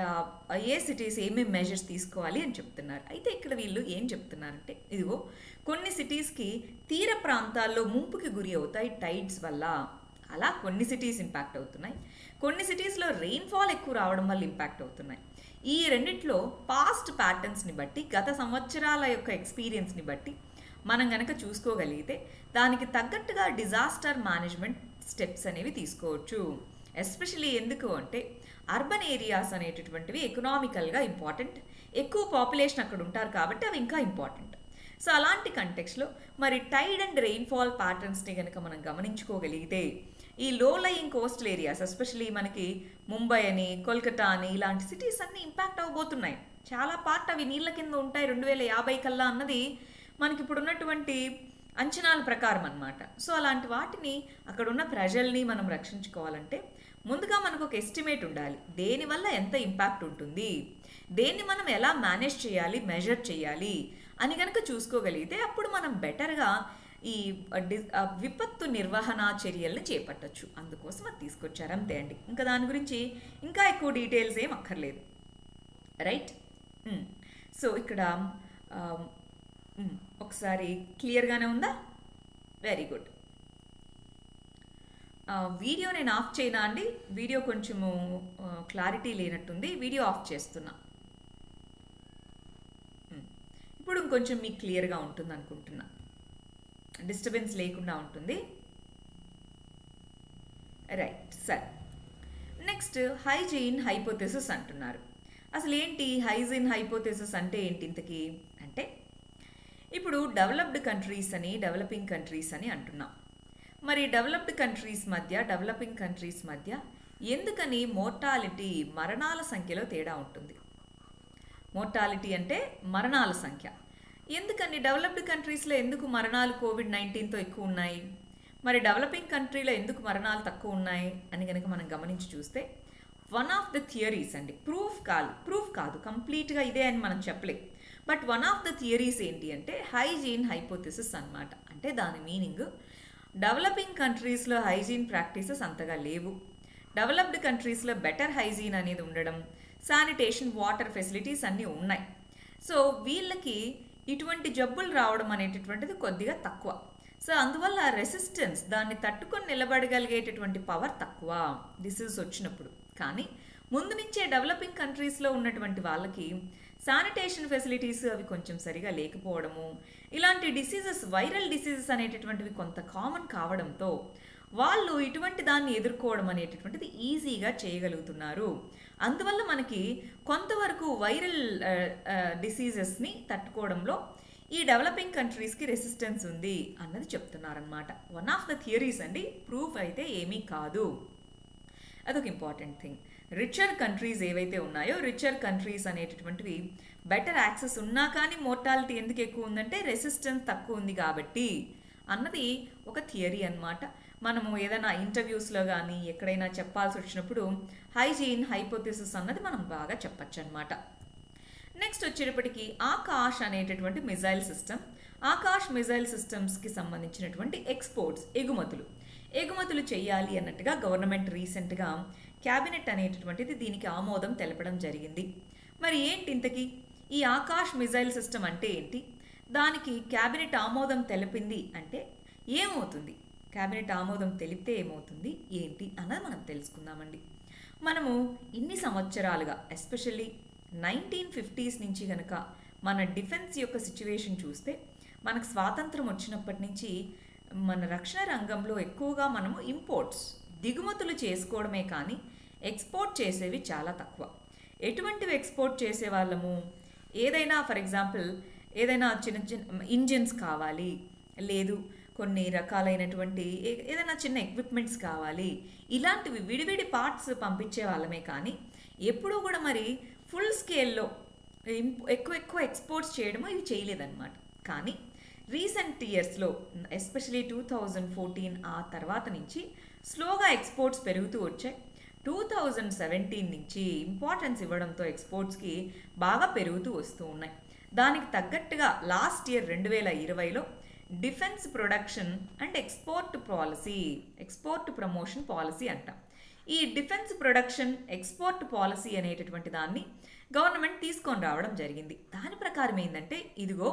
ఏ సిటీస్ ఏమేమి మెజర్స్ తీసుకోవాలి అని చెప్తున్నారు అయితే ఇక్కడ వీళ్ళు ఏం చెప్తున్నారంటే ఇదిగో కొన్ని సిటీస్కి తీర ప్రాంతాల్లో ముంపుకి గురి అవుతాయి టైడ్స్ వల్ల అలా కొన్ని సిటీస్ ఇంపాక్ట్ అవుతున్నాయి కొన్ని సిటీస్లో రెయిన్ఫాల్ ఎక్కువ రావడం వల్ల ఇంపాక్ట్ అవుతున్నాయి ఈ రెండిట్లో పాస్ట్ ప్యాటర్న్స్ని బట్టి గత సంవత్సరాల యొక్క ఎక్స్పీరియన్స్ని బట్టి మనం గనక చూసుకోగలిగితే దానికి తగ్గట్టుగా డిజాస్టర్ మేనేజ్మెంట్ స్టెప్స్ అనేవి తీసుకోవచ్చు ఎస్పెషలీ ఎందుకు అంటే అర్బన్ ఏరియాస్ అనేటటువంటివి ఎకనామికల్గా ఇంపార్టెంట్ ఎక్కువ పాపులేషన్ అక్కడ ఉంటారు కాబట్టి అవి ఇంకా ఇంపార్టెంట్ సో అలాంటి కంటెక్స్లో మరి టైడ్ అండ్ రెయిన్ఫాల్ ప్యాటర్న్స్ని కనుక మనం గమనించుకోగలిగితే ఈ లో లయింగ్ కోస్టల్ ఏరియాస్ ఎస్పెషలీ మనకి ముంబై అని కోల్కతా అని ఇలాంటి సిటీస్ అన్నీ ఇంపాక్ట్ అవ్వబోతున్నాయి చాలా పార్ట్ అవి నీళ్ళ కింద ఉంటాయి రెండు వేల యాభై కల్లా అన్నది మనకి ఇప్పుడు ఉన్నటువంటి అంచనాల ప్రకారం అనమాట సో అలాంటి వాటిని అక్కడ ఉన్న ప్రజల్ని మనం రక్షించుకోవాలంటే ముందుగా మనకు ఒక ఎస్టిమేట్ ఉండాలి దేనివల్ల ఎంత ఇంపాక్ట్ ఉంటుంది దేన్ని మనం ఎలా మేనేజ్ చేయాలి మెజర్ చేయాలి అని కనుక చూసుకోగలిగితే అప్పుడు మనం బెటర్గా ఈ విపత్తు నిర్వహణ చర్యల్ని చేపట్టచ్చు అందుకోసం అది తీసుకొచ్చారు అంతే అండి ఇంకా దాని గురించి ఇంకా ఎక్కువ డీటెయిల్స్ ఏం అక్కర్లేదు రైట్ సో ఇక్కడ ఒకసారి క్లియర్గానే ఉందా వెరీ గుడ్ వీడియో నేను ఆఫ్ చేయనా అండి వీడియో కొంచెము క్లారిటీ లేనట్టుంది వీడియో ఆఫ్ చేస్తున్నా ఇప్పుడు ఇంకొంచెం మీకు క్లియర్గా ఉంటుంది అనుకుంటున్నా డిస్టర్బెన్స్ లేకుండా ఉంటుంది రైట్ సరే నెక్స్ట్ హైజీన్ హైపోథెసిస్ అంటున్నారు అసలు ఏంటి హైజీన్ హైపోథెసిస్ అంటే ఏంటి ఇంతకీ అంటే ఇప్పుడు డెవలప్డ్ కంట్రీస్ అని డెవలపింగ్ కంట్రీస్ అని అంటున్నాం మరి డెవలప్డ్ కంట్రీస్ మధ్య డెవలపింగ్ కంట్రీస్ మధ్య ఎందుకని మోర్టాలిటీ మరణాల సంఖ్యలో తేడా ఉంటుంది మోర్టాలిటీ అంటే మరణాల సంఖ్య ఎందుకని డెవలప్డ్ కంట్రీస్లో ఎందుకు మరణాలు కోవిడ్ నైన్టీన్తో ఎక్కువ ఉన్నాయి మరి డెవలపింగ్ కంట్రీలో ఎందుకు మరణాలు తక్కువ ఉన్నాయి అని కనుక మనం గమనించి చూస్తే వన్ ఆఫ్ ద థియరీస్ అండి ప్రూఫ్ కాదు ప్రూఫ్ కాదు కంప్లీట్గా ఇదే అని మనం చెప్పలేం but one of the theories ఏంటి అంటే హైజీన్ హైపోథెసిస్ అనమాట అంటే దాని మీనింగ్ డెవలపింగ్ కంట్రీస్లో హైజీన్ ప్రాక్టీసెస్ అంతగా లేవు డెవలప్డ్ కంట్రీస్లో బెటర్ హైజీన్ అనేది ఉండడం శానిటేషన్ వాటర్ ఫెసిలిటీస్ అన్నీ ఉన్నాయి సో వీళ్ళకి ఇటువంటి జబ్బులు రావడం అనేటటువంటిది కొద్దిగా తక్కువ సో అందువల్ల రెసిస్టెన్స్ దాన్ని తట్టుకొని నిలబడగలిగేటటువంటి పవర్ తక్కువ డిసీజ్ వచ్చినప్పుడు కానీ ముందు నుంచే డెవలపింగ్ కంట్రీస్లో ఉన్నటువంటి వాళ్ళకి శానిటేషన్ ఫెసిలిటీస్ అవి కొంచెం సరిగా లేకపోవడము ఇలాంటి డిసీజెస్ వైరల్ డిసీజెస్ అనేటటువంటివి కొంత కామన్ కావడంతో వాళ్ళు ఇటువంటి దాన్ని ఎదుర్కోవడం అనేటటువంటిది ఈజీగా చేయగలుగుతున్నారు అందువల్ల మనకి కొంతవరకు వైరల్ డిసీజెస్ని తట్టుకోవడంలో ఈ డెవలపింగ్ కంట్రీస్కి రెసిస్టెన్స్ ఉంది అన్నది చెప్తున్నారనమాట వన్ ఆఫ్ ద థియరీస్ అండి ప్రూఫ్ అయితే ఏమీ కాదు అదొక ఇంపార్టెంట్ థింగ్ రిచర్ కంట్రీస్ ఏవైతే ఉన్నాయో రిచర్ కంట్రీస్ అనేటటువంటివి బెటర్ యాక్సెస్ ఉన్నా కానీ మోర్టాలిటీ ఎందుకు ఎక్కువ ఉందంటే రెసిస్టెన్స్ తక్కువ ఉంది కాబట్టి అన్నది ఒక థియరీ అనమాట మనము ఏదైనా ఇంటర్వ్యూస్లో కానీ ఎక్కడైనా చెప్పాల్సి వచ్చినప్పుడు హైజీన్ హైపోథిసిస్ అన్నది మనం బాగా చెప్పచ్చు అనమాట నెక్స్ట్ వచ్చేటప్పటికి ఆకాష్ అనేటటువంటి మిజైల్ సిస్టమ్ ఆకాష్ మిజైల్ సిస్టమ్స్కి సంబంధించినటువంటి ఎక్స్పోర్ట్స్ ఎగుమతులు ఎగుమతులు చేయాలి అన్నట్టుగా గవర్నమెంట్ రీసెంట్గా క్యాబినెట్ అనేటటువంటిది దీనికి ఆమోదం తెలపడం జరిగింది మరి ఏంటి ఇంతకీ ఈ ఆకాష్ మిజైల్ సిస్టమ్ అంటే ఏంటి దానికి క్యాబినెట్ ఆమోదం తెలిపింది అంటే ఏమవుతుంది క్యాబినెట్ ఆమోదం తెలిపితే ఏమవుతుంది ఏంటి అన్నది మనం తెలుసుకుందామండి మనము ఇన్ని సంవత్సరాలుగా ఎస్పెషల్లీ నైన్టీన్ ఫిఫ్టీస్ నుంచి కనుక మన డిఫెన్స్ యొక్క సిచ్యువేషన్ చూస్తే మనకు స్వాతంత్రం వచ్చినప్పటి నుంచి మన రక్షణ రంగంలో ఎక్కువగా మనము ఇంపోర్ట్స్ దిగుమతులు చేసుకోవడమే కానీ ఎక్స్పోర్ట్ చేసేవి చాలా తక్కువ ఎటువంటివి ఎక్స్పోర్ట్ చేసే వాళ్ళము ఏదైనా ఫర్ ఎగ్జాంపుల్ ఏదైనా చిన్న చిన్న ఇంజిన్స్ కావాలి లేదు కొన్ని రకాలైనటువంటి ఏ- ఏదైనా చిన్న ఎక్విప్మెంట్స్ కావాలి ఇలాంటివి విడివిడి పార్ట్స్ పంపించే వాళ్ళమే కానీ ఎప్పుడూ కూడా మరి ఫుల్ స్కేల్లో ఇంప్- ఎక్కువ ఎక్కువ ఎక్స్పోర్ట్స్ చేయడము ఇవి చేయలేదన్నమాట కానీ రీసెంట్ ఇయర్స్లో ఎస్పెషలీ టూ థౌజండ్ ఫోర్టీన్ ఆ తర్వాత నుంచి స్లోగా ఎక్స్పోర్ట్స్ పెరుగుతూ వచ్చాయి టూ థౌజండ్ సెవెంటీన్ నుంచి ఇంపార్టెన్స్ ఇవ్వడంతో ఎక్స్పోర్ట్స్కి బాగా పెరుగుతూ వస్తూ ఉన్నాయి దానికి తగ్గట్టుగా లాస్ట్ ఇయర్ రెండు వేల ఇరవైలో defence production and export policy export promotion policy అంటాం ఈ డిఫెన్స్ ప్రొడక్షన్ ఎక్స్పోర్ట్ పాలసీ అనేటటువంటి దాన్ని గవర్నమెంట్ తీసుకొని రావడం జరిగింది దాని ప్రకారం ఏంటంటే ఇదిగో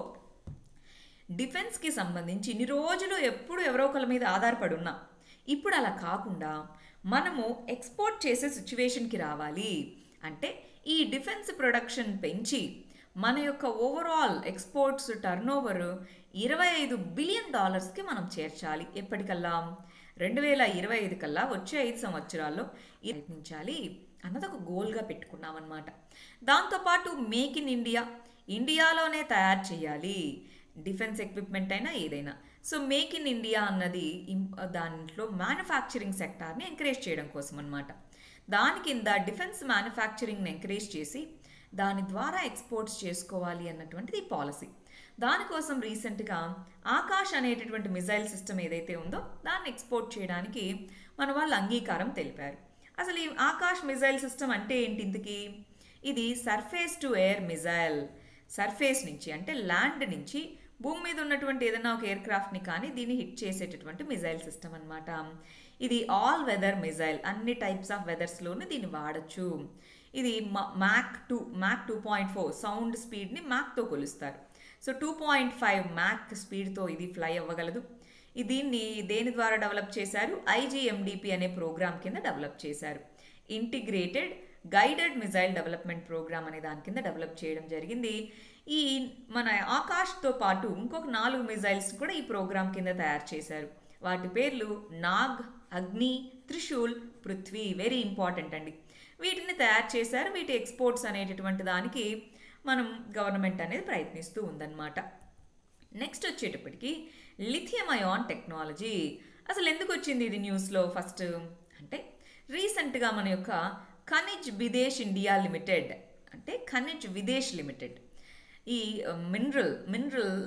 డిఫెన్స్కి సంబంధించి ఇన్ని రోజులు ఎప్పుడు ఎవరో ఒకరి మీద ఆధారపడి ఉన్నాం ఇప్పుడు అలా కాకుండా మనము ఎక్స్పోర్ట్ చేసే సిచ్యువేషన్కి రావాలి అంటే ఈ డిఫెన్స్ ప్రొడక్షన్ పెంచి మన యొక్క ఓవరాల్ ఎక్స్పోర్ట్స్ టర్న్ ఓవర్ ఇరవై ఐదు బిలియన్ డాలర్స్కి మనం చేర్చాలి ఎప్పటికల్లా రెండు వేల ఇరవై ఐదు కల్లా వచ్చే ఐదు సంవత్సరాల్లో ప్రయత్నించాలి అన్నది ఒక గోల్గా పెట్టుకున్నాం అనమాట దాంతోపాటు మేక్ ఇన్ ఇండియా ఇండియాలోనే తయారు చేయాలి డిఫెన్స్ ఎక్విప్మెంట్ అయినా ఏదైనా సో మేక్ ఇన్ ఇండియా అన్నది ఇం- దాంట్లో మ్యానుఫ్యాక్చరింగ్ సెక్టార్ని ఎంకరేజ్ చేయడం కోసం అనమాట దాని కింద డిఫెన్స్ మ్యానుఫ్యాక్చరింగ్ని ఎంకరేజ్ చేసి దాని ద్వారా ఎక్స్పోర్ట్స్ చేసుకోవాలి అన్నటువంటిది ఈ పాలసీ దానికోసం రీసెంట్గా ఆకాష్ అనేటటువంటి మిజైల్ సిస్టమ్ ఏదైతే ఉందో దాన్ని ఎక్స్పోర్ట్ చేయడానికి మన వాళ్ళు అంగీకారం తెలిపారు అసలు ఈ ఆకాష్ మిజైల్ సిస్టమ్ అంటే ఏంటి ఇంతకీ ఇది surface to air missile surface నుంచి అంటే ల్యాండ్ నుంచి భూమి మీద ఉన్నటువంటి ఏదైనా ఒక ఎయిర్ క్రాఫ్ట్ని కానీ దీన్ని హిట్ చేసేటటువంటి మిజైల్ సిస్టమ్ అన్నమాట ఇది ఆల్ వెదర్ మిజైల్ అన్ని టైప్స్ ఆఫ్ వెదర్స్లోనూ దీన్ని వాడచ్చు ఇది Mach two Mach two point four sound స్పీడ్ని మ్యాక్తో కొలుస్తారు so two point five Mach స్పీడ్తో ఇది ఫ్లై అవ్వగలదు ఈ దీన్ని దేని ద్వారా డెవలప్ చేశారు ఐజీఎండిపి అనే ప్రోగ్రామ్ కింద డెవలప్ చేశారు integrated guided missile development program అనే దాని కింద డెవలప్ చేయడం జరిగింది ఈ మన ఆకాష్తో పాటు ఇంకొక నాలుగు మిజైల్స్ కూడా ఈ ప్రోగ్రామ్ కింద తయారు చేశారు వాటి పేర్లు నాగ్ అగ్ని త్రిశూల్ పృథ్వీ వెరీ ఇంపార్టెంట్ అండి వీటిని తయారు చేశారు వీటి ఎక్స్పోర్ట్స్ అనేటటువంటి దానికి మనం గవర్నమెంట్ అనేది ప్రయత్నిస్తూ ఉందన్నమాట నెక్స్ట్ వచ్చేటప్పటికి లిథియం అయాన్ టెక్నాలజీ అసలు ఎందుకు వచ్చింది ఇది న్యూస్లో ఫస్ట్ అంటే రీసెంట్గా మన యొక్క ఖనిజ్ విదేశ్ ఇండియా లిమిటెడ్ అంటే ఖనిజ్ విదేశ్ లిమిటెడ్ ఈ మినరల్ మినరల్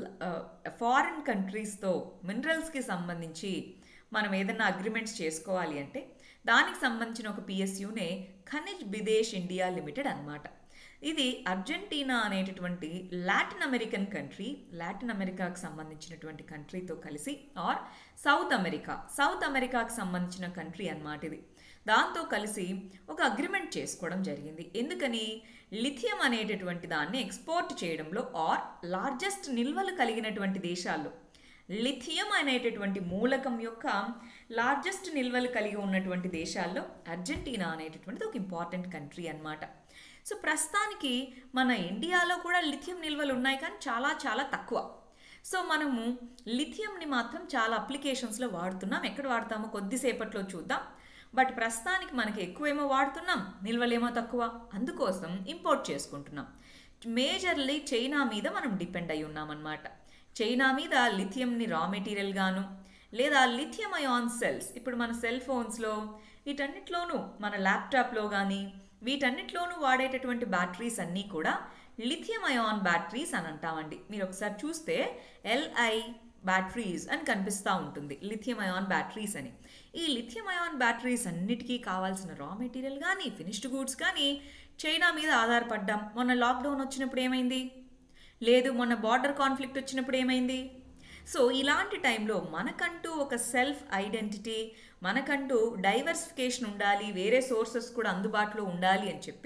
ఫారిన్ కంట్రీస్తో మినరల్స్కి సంబంధించి మనం ఏదైనా అగ్రిమెంట్స్ చేసుకోవాలి అంటే దానికి సంబంధించిన ఒక పిఎస్యునే ఖనిజ్ విదేశ్ ఇండియా లిమిటెడ్ అన్నమాట ఇది అర్జెంటీనా అనేటటువంటి లాటిన్ అమెరికన్ కంట్రీ లాటిన్ అమెరికాకు సంబంధించినటువంటి కంట్రీతో కలిసి ఆర్ సౌత్ అమెరికా సౌత్ అమెరికాకు సంబంధించిన కంట్రీ అన్నమాట ఇది దాంతో కలిసి ఒక అగ్రిమెంట్ చేసుకోవడం జరిగింది ఎందుకని లిథియం అనేటటువంటి దాన్ని ఎక్స్పోర్ట్ చేయడంలో ఆర్ లార్జెస్ట్ నిల్వలు కలిగినటువంటి దేశాల్లో లిథియం అనేటటువంటి మూలకం యొక్క లార్జెస్ట్ నిల్వలు కలిగి ఉన్నటువంటి దేశాల్లో అర్జెంటీనా అనేటటువంటిది ఒక ఇంపార్టెంట్ కంట్రీ అన్నమాట సో ప్రస్తుతానికి మన ఇండియాలో కూడా లిథియం నిల్వలు ఉన్నాయి కానీ చాలా చాలా తక్కువ సో మనము లిథియంని మాత్రం చాలా అప్లికేషన్స్లో వాడుతున్నాం ఎక్కడ వాడతామో కొద్దిసేపట్లో చూద్దాం బట్ ప్రస్తుతానికి మనకి ఎక్కువేమో వాడుతున్నాం నిల్వలేమో తక్కువ అందుకోసం ఇంపోర్ట్ చేసుకుంటున్నాం మేజర్లీ చైనా మీద మనం డిపెండ్ అయి ఉన్నామన్నమాట చైనా మీద లిథియంని రా మెటీరియల్ గాను లేదా లిథియం అయాన్ సెల్స్ ఇప్పుడు మన సెల్ ఫోన్స్లో వీటన్నిటిలోనూ మన ల్యాప్టాప్లో కానీ వీటన్నిటిలోనూ వాడేటటువంటి బ్యాటరీస్ అన్నీ కూడా లిథియం అయాన్ బ్యాటరీస్ అని అంటామండి మీరు ఒకసారి చూస్తే ఎల్ఐ బ్యాటరీస్ అని కనిపిస్తూ ఉంటుంది లిథియం అయాన్ బ్యాటరీస్ అని ఈ లిథియం అయాన్ బ్యాటరీస్ అన్నిటికీ కావాల్సిన రా మెటీరియల్ కానీ ఫినిష్డ్ గూడ్స్ కానీ చైనా మీద ఆధారపడ్డాం మొన్న లాక్డౌన్ వచ్చినప్పుడు ఏమైంది లేదు మొన్న బార్డర్ కాన్ఫ్లిక్ట్ వచ్చినప్పుడు ఏమైంది సో ఇలాంటి టైంలో మనకంటూ ఒక సెల్ఫ్ ఐడెంటిటీ మనకంటూ డైవర్సిఫికేషన్ ఉండాలి వేరే సోర్సెస్ కూడా అందుబాటులో ఉండాలి అని చెప్పి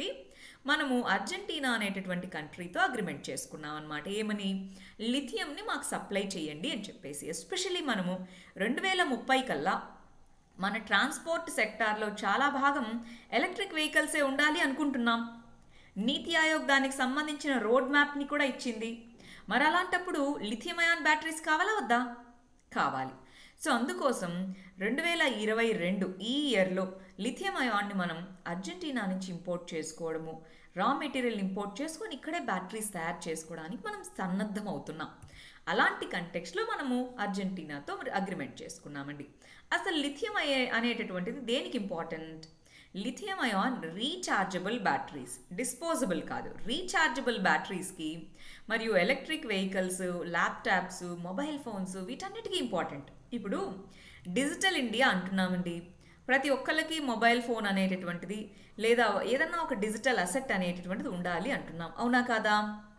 మనము అర్జెంటీనా అనేటటువంటి కంట్రీతో అగ్రిమెంట్ చేసుకున్నాం అనమాట ఏమని లిథియంని మాకు సప్లై చేయండి అని చెప్పేసి ఎస్పెషలీ మనము రెండు వేల ముప్పై కల్లా మన ట్రాన్స్పోర్ట్ సెక్టార్లో చాలా భాగం ఎలక్ట్రిక్ వెహికల్సే ఉండాలి అనుకుంటున్నాం నీతి ఆయోగ్ దానికి సంబంధించిన రోడ్ మ్యాప్ని కూడా ఇచ్చింది మరి అలాంటప్పుడు లిథియం అయాన్ బ్యాటరీస్ కావాలా వద్దా కావాలి సో అందుకోసం రెండు వేల ఇరవై రెండు ఈ ఇయర్లో లిథియం అయాన్ని మనం అర్జెంటీనా నుంచి ఇంపోర్ట్ చేసుకోవడము రా మెటీరియల్ ఇంపోర్ట్ చేసుకొని ఇక్కడే బ్యాటరీస్ తయారు చేసుకోవడానికి మనం సన్నద్ధం అవుతున్నాం అలాంటి కంటెక్స్లో మనము అర్జెంటీనాతో అగ్రిమెంట్ చేసుకున్నామండి అసలు లిథియం అయ్యే అనేటటువంటిది దేనికి important lithium ion rechargeable batteries disposable కాదు రీఛార్జబుల్ బ్యాటరీస్కి మరియు electric vehicles laptops mobile phones వీటన్నిటికీ ఇంపార్టెంట్ ఇప్పుడు డిజిటల్ ఇండియా అంటున్నామండి ప్రతి ఒక్కళ్ళకి మొబైల్ ఫోన్ అనేటటువంటిది లేదా ఏదన్నా ఒక డిజిటల్ అసెట్ అనేటటువంటిది ఉండాలి అంటున్నాం అవునా కాదా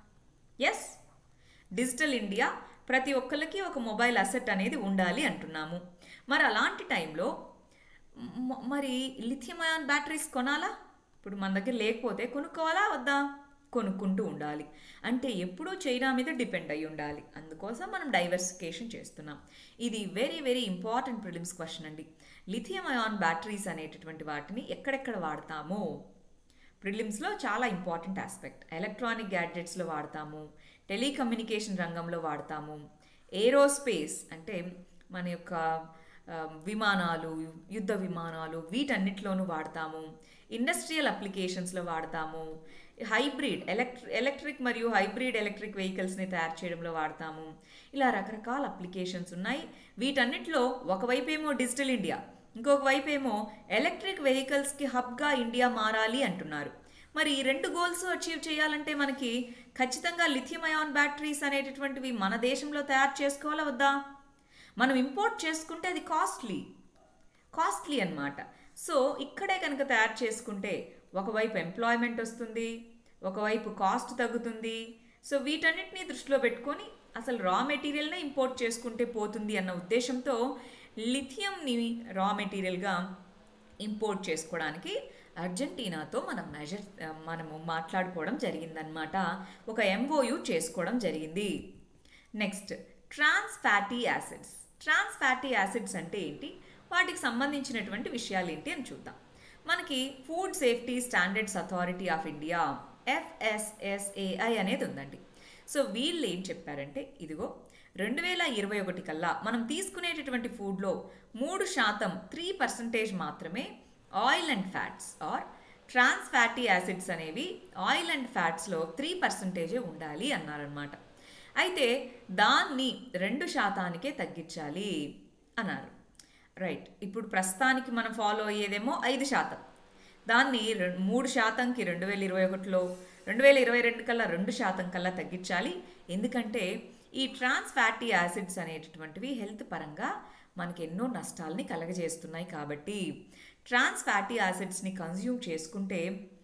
ఎస్ డిజిటల్ ఇండియా ప్రతి ఒక్కళ్ళకి ఒక మొబైల్ అసెట్ అనేది ఉండాలి అంటున్నాము మరి అలాంటి టైంలో మ- మరి లిథియం అయాన్ బ్యాటరీస్ కొనాలా ఇప్పుడు మన దగ్గర లేకపోతే కొనుక్కోవాలా వద్దా కొనుక్కుంటూ ఉండాలి అంటే ఎప్పుడూ చైనా మీద డిపెండ్ అయి ఉండాలి అందుకోసం మనం డైవర్సిఫికేషన్ చేస్తున్నాం ఇది very very important prelims question అండి లిథియం అయాన్ బ్యాటరీస్ అనేటటువంటి వాటిని ఎక్కడెక్కడ వాడతామో ప్రిలిమ్స్లో చాలా ఇంపార్టెంట్ ఆస్పెక్ట్ ఎలక్ట్రానిక్ గ్యాడ్జెట్స్లో వాడతాము టెలికమ్యూనికేషన్ రంగంలో వాడతాము ఏరోస్పేస్ అంటే మన యొక్క ఆ, విమానాలు యుద్ధ విమానాలు వీటన్నిటిలోనూ వాడతాము ఇండస్ట్రియల్ అప్లికేషన్స్లో వాడతాము హైబ్రిడ్ ఎలక్ట్రి ఎలక్ట్రిక్ మరియు హైబ్రిడ్ ఎలక్ట్రిక్ వెహికల్స్ని తయారు చేయడంలో వాడతాము ఇలా రకరకాల అప్లికేషన్స్ ఉన్నాయి వీటన్నిటిలో ఒకవైపేమో డిజిటల్ ఇండియా ఇంకొక వైపు ఏమో ఎలక్ట్రిక్ వెహికల్స్కి హబ్గా ఇండియా మారాలి అంటున్నారు మరి ఈ రెండు గోల్స్ అచీవ్ చేయాలంటే మనకి ఖచ్చితంగా లిథియం అయాన్ బ్యాటరీస్ అనేటటువంటివి మన దేశంలో తయారు చేసుకోవాలా వద్దా మనం ఇంపోర్ట్ చేసుకుంటే అది కాస్ట్లీ కాస్ట్లీ అన్నమాట సో ఇక్కడే కనుక తయారు చేసుకుంటే ఒకవైపు ఎంప్లాయ్మెంట్ వస్తుంది ఒకవైపు కాస్ట్ తగ్గుతుంది సో వీటన్నిటిని దృష్టిలో పెట్టుకొని అసలు రా మెటీరియల్నే ఇంపోర్ట్ చేసుకుంటే పోతుంది అన్న ఉద్దేశంతో లిథియంని రా మెటీరియల్గా ఇంపోర్ట్ చేసుకోవడానికి అర్జెంటీనాతో మనం మెజర్ మనము మాట్లాడుకోవడం జరిగిందనమాట ఒక ఎంఓయు చేసుకోవడం జరిగింది next trans fatty acids trans fatty acids అంటే ఏంటి వాటికి సంబంధించినటువంటి విషయాలు ఏంటి అని చూద్దాం మనకి food safety standards authority of India FSSAI అనేది ఉందండి సో వీళ్ళు ఏం చెప్పారంటే ఇదిగో రెండు వేల ఇరవై ఒకటి కల్లా మనం తీసుకునేటటువంటి ఫుడ్లో మూడు శాతం త్రీ పర్సంటేజ్ మాత్రమే oil and fats or trans fatty acids అనేవి ఆయిల్ అండ్ ఫ్యాట్స్లో త్రీ పర్సంటేజే ఉండాలి అన్నారనమాట అయితే దాన్ని రెండు శాతానికే తగ్గించాలి అన్నారు రైట్ ఇప్పుడు ప్రస్తుతానికి మనం ఫాలో అయ్యేదేమో ఐదు శాతం దాన్ని రెం- మూడు శాతంకి రెండు వేల ఇరవై ఒకటిలో రెండు వేల ఇరవై రెండు కల్లా రెండు శాతం కల్లా తగ్గించాలి ఎందుకంటే ఈ ట్రాన్స్ ఫ్యాటీ యాసిడ్స్ అనేటటువంటివి హెల్త్ పరంగా మనకి ఎన్నో నష్టాలని కలగజేస్తున్నాయి కాబట్టి ట్రాన్స్ ఫ్యాటీ యాసిడ్స్ని కన్జ్యూమ్ చేసుకుంటే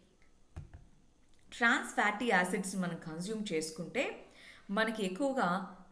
ట్రాన్స్ ఫ్యాటీ యాసిడ్స్ మనం కన్జ్యూమ్ చేసుకుంటే మనకి ఎక్కువగా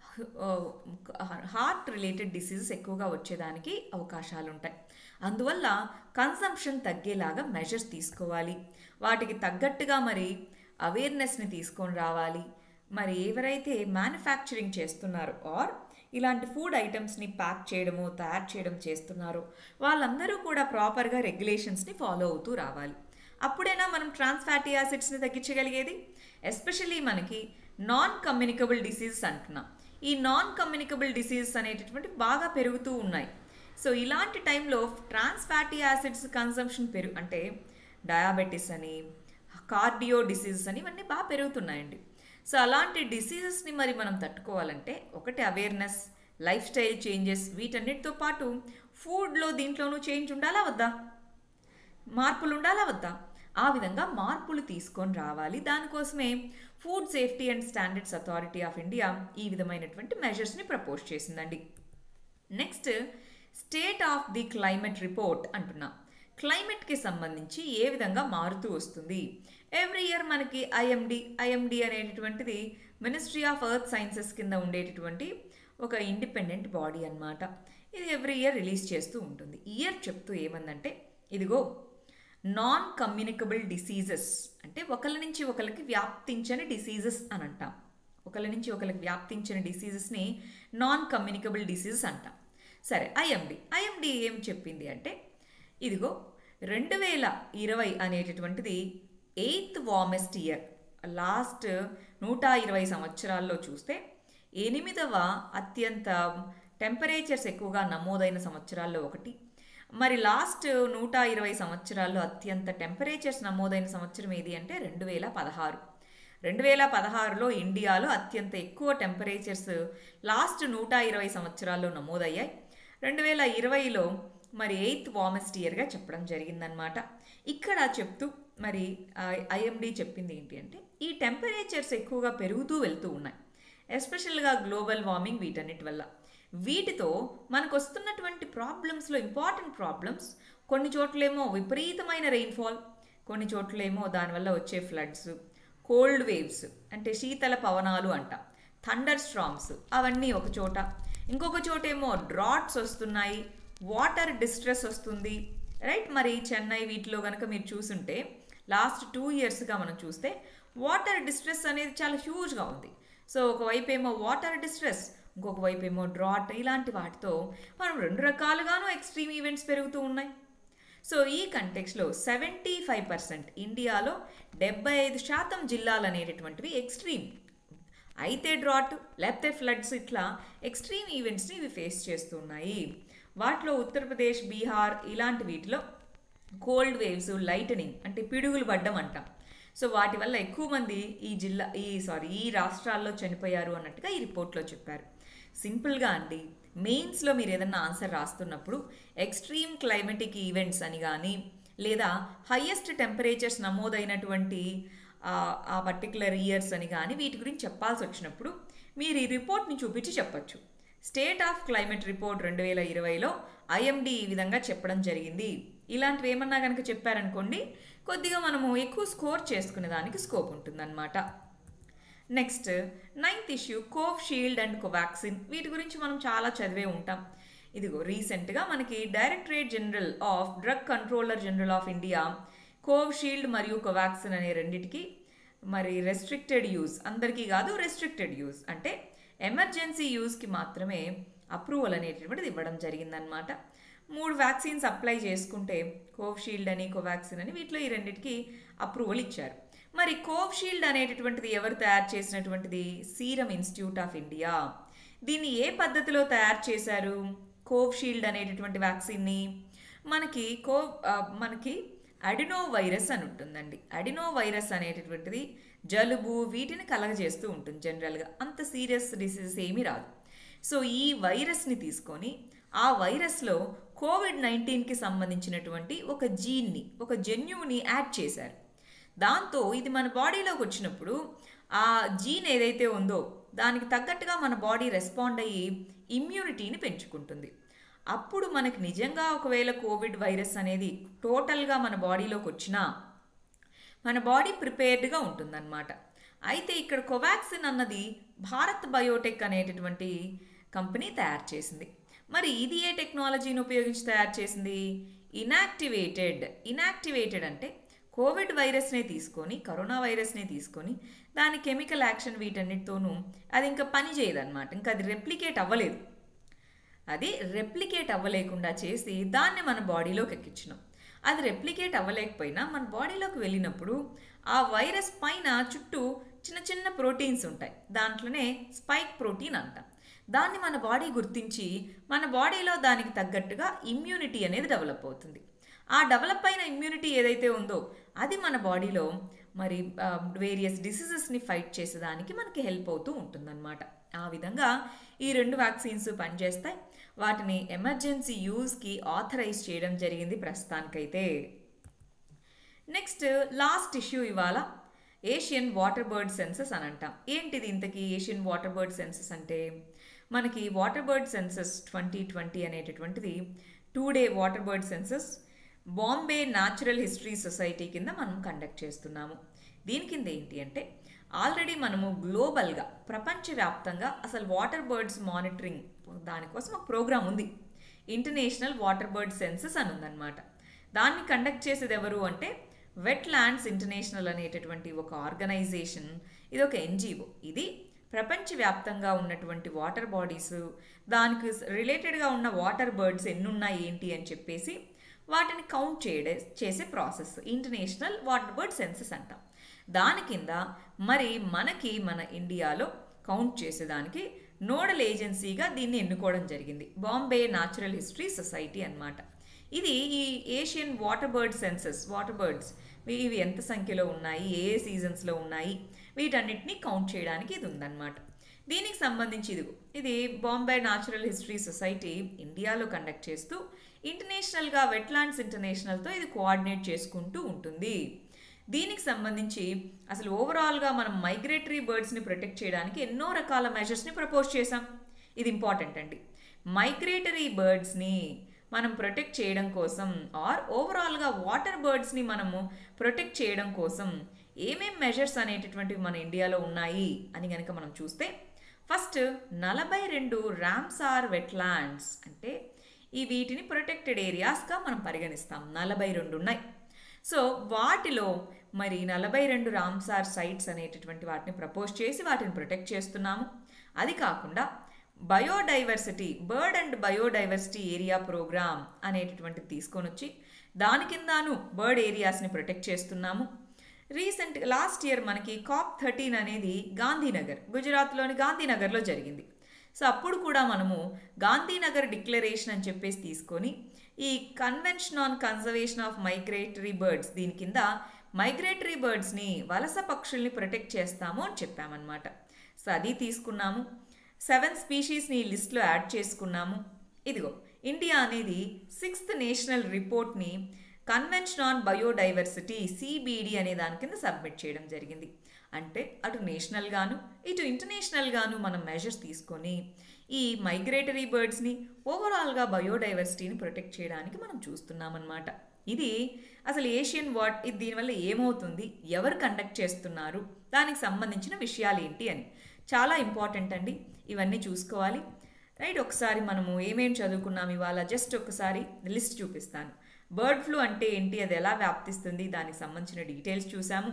హార్ట్ రిలేటెడ్ డిసీజెస్ ఎక్కువగా వచ్చేదానికి అవకాశాలు ఉంటాయి అందువల్ల కన్సంప్షన్ తగ్గేలాగా మెజర్స్ తీసుకోవాలి వాటికి తగ్గట్టుగా మరి అవేర్నెస్ని తీసుకొని రావాలి మరి ఎవరైతే మ్యానుఫ్యాక్చరింగ్ చేస్తున్నారో ఆర్ ఇలాంటి ఫుడ్ ఐటమ్స్ని ప్యాక్ చేయడము తయారు చేయడం చేస్తున్నారో వాళ్ళందరూ కూడా ప్రాపర్గా రెగ్యులేషన్స్ని ఫాలో అవుతూ రావాలి అప్పుడైనా మనం ట్రాన్స్ ఫ్యాటీ యాసిడ్స్ని తగ్గించగలిగేది ఎస్పెషల్లీ మనకి నాన్ కమ్యూనికబుల్ డిసీజెస్ అంటున్నాం ఈ నాన్ కమ్యూనికబుల్ డిసీజెస్ అనేటటువంటి బాగా పెరుగుతూ ఉన్నాయి సో ఇలాంటి టైంలో ట్రాన్స్ ఫ్యాటీ యాసిడ్స్ కన్సంప్షన్ పెరుగు అంటే డయాబెటీస్ అని కార్డియో డిసీజెస్ అని ఇవన్నీ బాగా పెరుగుతున్నాయండి సో అలాంటి డిసీజెస్ని మరి మనం తట్టుకోవాలంటే ఒకటి అవేర్నెస్ లైఫ్ స్టైల్ చేంజెస్ వీటన్నిటితో పాటు ఫుడ్లో దీంట్లోనూ చేంజ్ ఉండాలా వద్దా మార్పులు ఉండాలా వద్దా ఆ విధంగా మార్పులు తీసుకొని రావాలి దానికోసమే food safety and standards authority of India ఈ విధమైనటువంటి మెజర్స్ని ప్రపోజ్ చేసిందండి next state of the climate report అంటున్నాం క్లైమేట్కి సంబంధించి ఏ విధంగా మారుతూ వస్తుంది ఎవ్రీ ఇయర్ మనకి ఐఎండి ఐఎండి అనేటటువంటిది మినిస్ట్రీ ఆఫ్ ఎర్త్ సైన్సెస్ కింద ఉండేటటువంటి ఒక ఇండిపెండెంట్ బాడీ అన్నమాట ఇది ఎవ్రీ ఇయర్ రిలీజ్ చేస్తూ ఉంటుంది ఇయర్ చెప్తూ ఏమందంటే ఇదిగో నాన్ కమ్యూనికబుల్ డిసీజెస్ అంటే ఒకళ్ళ నుంచి ఒకరికి వ్యాప్తించని డిసీజెస్ అని అంటాం ఒకళ్ళ నుంచి ఒకరికి వ్యాప్తించిన డిసీజెస్ని నాన్ కమ్యూనికబుల్ డిసీజెస్ అంటాం సరే ఐఎండి ఐఎండి ఏం చెప్పింది అంటే ఇదిగో రెండు వేల ఇరవై అనేటటువంటిది ఎయిత్ వార్మెస్ట్ ఇయర్ లాస్ట్ నూట ఇరవై సంవత్సరాల్లో చూస్తే ఎనిమిదవ అత్యంత టెంపరేచర్స్ ఎక్కువగా నమోదైన సంవత్సరాల్లో ఒకటి మరి లాస్ట్ నూట ఇరవై సంవత్సరాల్లో అత్యంత టెంపరేచర్స్ నమోదైన సంవత్సరం ఏది అంటే రెండు వేల పదహారు రెండు వేల పదహారులో ఇండియాలో అత్యంత ఎక్కువ టెంపరేచర్స్ లాస్ట్ నూట ఇరవై సంవత్సరాల్లో నమోదయ్యాయి రెండు వేల ఇరవైలో మరి ఎయిత్ వార్మెస్ట్ ఇయర్గా చెప్పడం జరిగిందనమాట ఇక్కడ చెప్తూ మరి ఐఎండి చెప్పింది ఏంటి అంటే ఈ టెంపరేచర్స్ ఎక్కువగా పెరుగుతూ వెళ్తూ ఉన్నాయి ఎస్పెషల్గా గ్లోబల్ వార్మింగ్ వీటన్నిటి వల్ల వీటితో మనకు వస్తున్నటువంటి ప్రాబ్లమ్స్లో ఇంపార్టెంట్ ప్రాబ్లమ్స్ కొన్ని చోట్లేమో విపరీతమైన రెయిన్ఫాల్ కొన్ని చోట్లేమో దానివల్ల వచ్చే ఫ్లడ్స్ కోల్డ్ వేవ్స్ అంటే శీతల పవనాలు అంట థండర్ స్ట్రామ్స్ అవన్నీ ఒక చోట ఇంకొక చోటేమో డ్రాట్స్ వస్తున్నాయి వాటర్ డిస్ట్రెస్ వస్తుంది రైట్ మరి చెన్నై వీటిలో కనుక మీరు చూసుంటే లాస్ట్ టూ ఇయర్స్గా మనం చూస్తే వాటర్ డిస్ట్రెస్ అనేది చాలా హ్యూజ్గా ఉంది సో ఒకవైపు ఏమో వాటర్ డిస్ట్రెస్ ఇంకొక వైపు ఏమో డ్రాట్ ఇలాంటి వాటితో మనం రెండు రకాలుగాను ఎక్స్ట్రీమ్ ఈవెంట్స్ పెరుగుతూ ఉన్నాయి సో ఈ కంటెక్స్లో సెవెంటీ ఫైవ్ పర్సెంట్ ఇండియాలో డెబ్బై ఐదు శాతం జిల్లాలు అనేటటువంటివి ఎక్స్ట్రీమ్ అయితే డ్రాట్ లేకపోతే ఫ్లడ్స్ ఇట్లా ఎక్స్ట్రీమ్ ఈవెంట్స్ని ఇవి ఫేస్ చేస్తున్నాయి వాటిలో ఉత్తరప్రదేశ్ బీహార్ ఇలాంటి వీటిలో కోల్డ్ వేవ్స్ లైటనింగ్ అంటే పిడుగులు పడ్డం అంటాం సో వాటి వల్ల ఎక్కువ మంది ఈ జిల్లా ఈ సారీ ఈ రాష్ట్రాల్లో చనిపోయారు అన్నట్టుగా ఈ రిపోర్ట్లో చెప్పారు సింపుల్గా అండి మెయిన్స్లో మీరు ఏదన్నా ఆన్సర్ రాస్తున్నప్పుడు ఎక్స్ట్రీమ్ క్లైమేటిక్ ఈవెంట్స్ అని కానీ లేదా హయ్యెస్ట్ టెంపరేచర్స్ నమోదైనటువంటి ఆ పర్టికులర్ ఇయర్స్ అని కానీ వీటి గురించి చెప్పాల్సి వచ్చినప్పుడు మీరు ఈ రిపోర్ట్ని చూపించి చెప్పచ్చు స్టేట్ ఆఫ్ క్లైమేట్ రిపోర్ట్ రెండు వేల ఇరవైలో ఐఎండి ఈ విధంగా చెప్పడం జరిగింది ఇలాంటివి ఏమన్నా కనుక చెప్పారనుకోండి కొద్దిగా మనము ఎక్కువ స్కోర్ చేసుకునే దానికి స్కోప్ ఉంటుందన్నమాట next ninth issue Covishield and Covaxin వీటి గురించి మనం చాలా చదివే ఉంటాం ఇదిగో రీసెంట్గా మనకి directorate general of drug controller general of India Covishield మరియు కోవాక్సిన్ అనే రెండిటికి మరి రెస్ట్రిక్టెడ్ యూజ్ అందరికీ కాదు రెస్ట్రిక్టెడ్ యూజ్ అంటే ఎమర్జెన్సీ యూజ్కి మాత్రమే అప్రూవల్ అనేటటువంటిది ఇవ్వడం జరిగిందనమాట మూడు వ్యాక్సిన్స్ అప్లై చేసుకుంటే కోవిషీల్డ్ అని కోవాక్సిన్ అని వీటిలో ఈ రెండింటికి అప్రూవల్ ఇచ్చారు మరి కోవిషీల్డ్ అనేటటువంటిది ఎవరు తయారు చేసినటువంటిది సీరం ఇన్స్టిట్యూట్ ఆఫ్ ఇండియా దీన్ని ఏ పద్ధతిలో తయారు చేశారు కోవిషీల్డ్ అనేటటువంటి వ్యాక్సిన్ని మనకి కో మనకి అడినో వైరస్ అని ఉంటుందండి అడినో వైరస్ అనేటటువంటిది జలుబు వీటిని కలగజేస్తూ ఉంటుంది జనరల్గా అంత సీరియస్ డిసీజెస్ ఏమీ రాదు సో ఈ వైరస్ని తీసుకొని ఆ వైరస్లో కోవిడ్ నైన్టీన్కి సంబంధించినటువంటి ఒక జీన్ని ఒక జన్యువుని యాడ్ చేశారు దాంతో ఇది మన బాడీలోకి వచ్చినప్పుడు ఆ జీన్ ఏదైతే ఉందో దానికి తగ్గట్టుగా మన బాడీ రెస్పాండ్ అయ్యి ఇమ్యూనిటీని పెంచుకుంటుంది అప్పుడు మనకి నిజంగా ఒకవేళ కోవిడ్ వైరస్ అనేది టోటల్గా మన బాడీలోకి వచ్చినా మన బాడీ ప్రిపేర్డ్గా ఉంటుందన్నమాట అయితే ఇక్కడ కోవాక్సిన్ అన్నది భారత్ బయోటెక్ అనేటటువంటి కంపెనీ తయారు చేసింది మరి ఇది ఏ టెక్నాలజీని ఉపయోగించి తయారు చేసింది ఇనాక్టివేటెడ్ ఇనాక్టివేటెడ్ అంటే కోవిడ్ వైరస్నే తీసుకొని కరోనా వైరస్నే తీసుకొని దాని కెమికల్ యాక్షన్ వీటన్నిటితోనూ అది ఇంకా పని చేయదన్నమాట ఇంకా అది రెప్లికేట్ అవ్వలేదు అది రెప్లికేట్ అవ్వలేకుండా చేసి దాన్ని మన బాడీలోకి ఎక్కించినాం అది రెప్లికేట్ అవ్వలేకపోయినా మన బాడీలోకి వెళ్ళినప్పుడు ఆ వైరస్ పైన చుట్టూ చిన్న చిన్న ప్రోటీన్స్ ఉంటాయి దాంట్లోనే స్పైక్ ప్రోటీన్ అంటాం దాన్ని మన బాడీ గుర్తించి మన బాడీలో దానికి తగ్గట్టుగా ఇమ్యూనిటీ అనేది డెవలప్ అవుతుంది ఆ డెవలప్ అయిన ఇమ్యూనిటీ ఏదైతే ఉందో అది మన బాడీలో మరి వేరియస్ డిసీజెస్ని ఫైట్ చేసేదానికి మనకి హెల్ప్ అవుతూ ఉంటుందన్నమాట ఆ విధంగా ఈ రెండు వ్యాక్సిన్స్ పనిచేస్తాయి వాటిని ఎమర్జెన్సీ యూజ్కి ఆథరైజ్ చేయడం జరిగింది ప్రస్తుతానికైతే నెక్స్ట్ లాస్ట్ ఇష్యూ ఇవాళ ఏషియన్ వాటర్ బర్డ్ సెన్సెస్ అని అంటాం ఏంటిది ఇంతకీ ఏషియన్ వాటర్ బర్డ్ సెన్సెస్ అంటే మనకి water bird census twenty twenty అనేటటువంటిది today water bird census Bombay natural history society కింద మనం కండక్ట్ చేస్తున్నాము దీని కింద ఏంటి అంటే ఆల్రెడీ మనము గ్లోబల్గా ప్రపంచవ్యాప్తంగా అసలు వాటర్ బర్డ్స్ మానిటరింగ్ దానికోసం ఒక ప్రోగ్రామ్ ఉంది ఇంటర్నేషనల్ వాటర్ బర్డ్ సెన్సెస్ అని ఉందన్నమాట దాన్ని కండక్ట్ చేసేది ఎవరు అంటే వెట్ ల్యాండ్స్ ఇంటర్నేషనల్ అనేటటువంటి ఒక ఆర్గనైజేషన్ ఇది ఒక ఎన్జిఓ ఇది ప్రపంచవ్యాప్తంగా ఉన్నటువంటి వాటర్ బాడీస్ దానికి రిలేటెడ్గా ఉన్న వాటర్ బర్డ్స్ ఎన్ని ఉన్నాయి ఏంటి అని చెప్పేసి వాటిని కౌంట్ చేయడే చేసే process international water bird census అంటాం దాని కింద మరి మనకి మన ఇండియాలో కౌంట్ చేసేదానికి నోడల్ ఏజెన్సీగా దీన్ని ఎన్నుకోవడం జరిగింది బాంబే న్యాచురల్ హిస్టరీ సొసైటీ అన్నమాట ఇది ఈ Asian water bird census water birds ఇవి ఎంత సంఖ్యలో ఉన్నాయి ఏ ఏ సీజన్స్లో ఉన్నాయి వీటన్నిటిని కౌంట్ చేయడానికి ఇది ఉందన్నమాట దీనికి సంబంధించి ఇదిగో ఇది బాంబే న్యాచురల్ హిస్టరీ సొసైటీ ఇండియాలో కండక్ట్ చేస్తూ ఇంటర్నేషనల్గా వెట్లాండ్స్ ఇంటర్నేషనల్తో ఇది కోఆర్డినేట్ చేసుకుంటూ ఉంటుంది దీనికి సంబంధించి అసలు ఓవరాల్గా మనం మైగ్రేటరీ బర్డ్స్ని ప్రొటెక్ట్ చేయడానికి ఎన్నో రకాల మెజర్స్ని ప్రపోజ్ చేసాం ఇది ఇంపార్టెంట్ అండి మైగ్రేటరీ బర్డ్స్ని మనం ప్రొటెక్ట్ చేయడం కోసం ఆర్ ఓవరాల్గా వాటర్ బర్డ్స్ని మనము ప్రొటెక్ట్ చేయడం కోసం ఏమేం మెజర్స్ అనేటటువంటివి మన ఇండియాలో ఉన్నాయి అని కనుక మనం చూస్తే ఫస్ట్ నలభై రెండు ర్యామ్సార్ వెట్లాండ్స్ అంటే ఈ వీటిని ప్రొటెక్టెడ్ ఏరియాస్గా మనం పరిగణిస్తాం నలభై రెండు ఉన్నాయి సో వాటిలో మరి నలభై రెండు రామ్సార్ సైట్స్ అనేటటువంటి వాటిని ప్రపోజ్ చేసి వాటిని ప్రొటెక్ట్ చేస్తున్నాము అది కాకుండా biodiversity bird and biodiversity area program అనేటటువంటిది తీసుకొని వచ్చి దాని కిందాను బర్డ్ ఏరియాస్ని ప్రొటెక్ట్ చేస్తున్నాము రీసెంట్ లాస్ట్ ఇయర్ మనకి కాప్ థర్టీన్ అనేది గాంధీనగర్ గుజరాత్లోని గాంధీనగర్లో జరిగింది సో అప్పుడు కూడా మనము గాంధీనగర్ డిక్లరేషన్ అని చెప్పేసి తీసుకొని ఈ convention on conservation of migratory birds దీని కింద మైగ్రేటరీ బర్డ్స్ని వలస పక్షుల్ని ప్రొటెక్ట్ చేస్తాము అని చెప్పామన్నమాట సో అది తీసుకున్నాము సెవెన్ స్పీషీస్ని లిస్ట్లో యాడ్ చేసుకున్నాము ఇదిగో ఇండియా అనేది సిక్స్త్ నేషనల్ రిపోర్ట్ని కన్వెన్షన్ ఆన్ బయోడైవర్సిటీ సిబిడి అనే దాని కింద సబ్మిట్ చేయడం జరిగింది అంటే అటు నేషనల్ గాను ఇటు ఇంటర్నేషనల్ గాను మనం మెజర్స్ తీసుకొని ఈ మైగ్రేటరీ బర్డ్స్ని ఓవరాల్గా బయోడైవర్సిటీని ప్రొటెక్ట్ చేయడానికి మనం చూస్తున్నామన్నమాట ఇది అసలు ఏషియన్ వాట్ ఇది దీనివల్ల ఏమవుతుంది ఎవరు కండక్ట్ చేస్తున్నారు దానికి సంబంధించిన విషయాలు ఏంటి అని చాలా ఇంపార్టెంట్ అండి ఇవన్నీ చూసుకోవాలి రైట్ ఒకసారి మనము ఏమేం చదువుకున్నాం ఇవాళ జస్ట్ ఒకసారి లిస్ట్ చూపిస్తాను బర్డ్ ఫ్లూ అంటే ఏంటి అది ఎలా వ్యాప్తిస్తుంది దానికి సంబంధించిన డీటెయిల్స్ చూసాము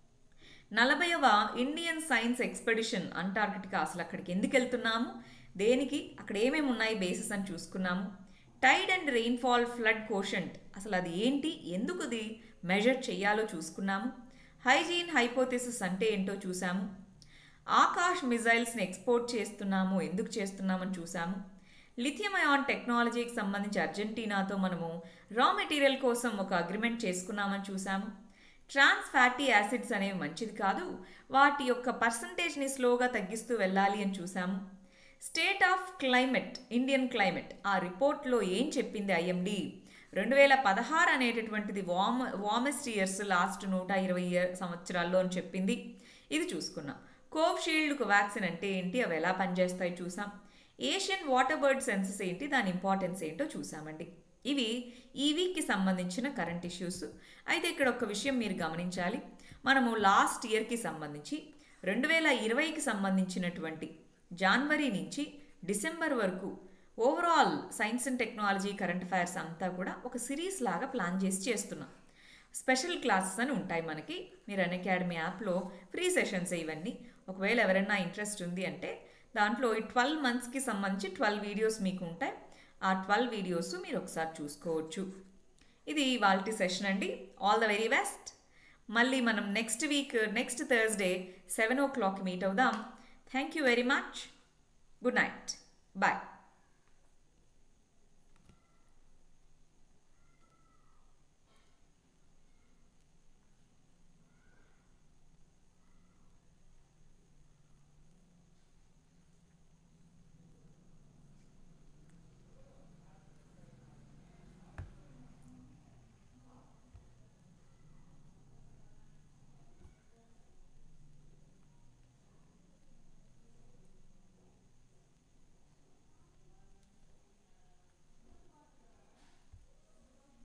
నలభైవ ఇండియన్ సైన్స్ ఎక్స్పెడిషన్ అంటార్కిటికా అసలు అక్కడికి ఎందుకు వెళ్తున్నాము దేనికి అక్కడ ఏమేమి ఉన్నాయి బేసిస్ అని చూసుకున్నాము tide and rainfall flood quotient అసలు అది ఏంటి ఎందుకు అది మెజర్ చేయాలో చూసుకున్నాము హైజీన్ హైపోథెసిస్ అంటే ఏంటో చూసాము ఆకాష్ మిజైల్స్ని ఎక్స్పోర్ట్ చేస్తున్నాము ఎందుకు చేస్తున్నామని చూసాము లిథియం అయాన్ టెక్నాలజీకి సంబంధించి అర్జెంటీనాతో మనము రా మెటీరియల్ కోసం ఒక అగ్రిమెంట్ చేసుకున్నామని చూసాము ట్రాన్స్ ఫ్యాటీ యాసిడ్స్ అనేవి మంచిది కాదు వాటి యొక్క పర్సంటేజ్ని స్లోగా తగ్గిస్తూ వెళ్ళాలి అని చూసాము state of climate Indian climate ఆ రిపోర్ట్లో ఏం చెప్పింది ఐఎండి రెండు వేల పదహారు అనేటటువంటిది వామ్ వామెస్ట్ ఇయర్స్ లాస్ట్ నూట ఇరవై సంవత్సరాల్లో అని చెప్పింది ఇది చూసుకున్నాం కోవిషీల్డ్కు వ్యాక్సిన్ అంటే ఏంటి అవి ఎలా పనిచేస్తాయి చూసాం ఏషియన్ వాటర్ బర్డ్ సెన్సెస్ ఏంటి దాని ఇంపార్టెన్స్ ఏంటో చూసామండి ఇవి ఈ వీక్కి సంబంధించిన కరెంట్ ఇష్యూస్ అయితే ఇక్కడ ఒక విషయం మీరు గమనించాలి మనము లాస్ట్ ఇయర్కి సంబంధించి రెండు వేల ఇరవైకి సంబంధించినటువంటి జనవరి నుంచి డిసెంబర్ వరకు overall science and technology current affairs అంతా కూడా ఒక సిరీస్ లాగా ప్లాన్ చేసి చేస్తున్నాం స్పెషల్ క్లాసెస్ అని ఉంటాయి మనకి మీరు అన్ అకాడమీ యాప్లో ఫ్రీ సెషన్స్ ఇవన్నీ ఒకవేళ ఎవరైనా ఇంట్రెస్ట్ ఉంది అంటే దాంట్లో ఈ ట్వెల్వ్ మంత్స్కి సంబంధించి ట్వెల్వ్ వీడియోస్ మీకు ఉంటాయి ఆ ట్వెల్వ్ వీడియోస్ మీరు ఒకసారి చూసుకోవచ్చు ఇది వాళ్ళ సెషన్ అండి ఆల్ ద వెరీ బెస్ట్ మళ్ళీ మనం next week next Thursday seven o'clock meet అవుదాం thank you very much good night bye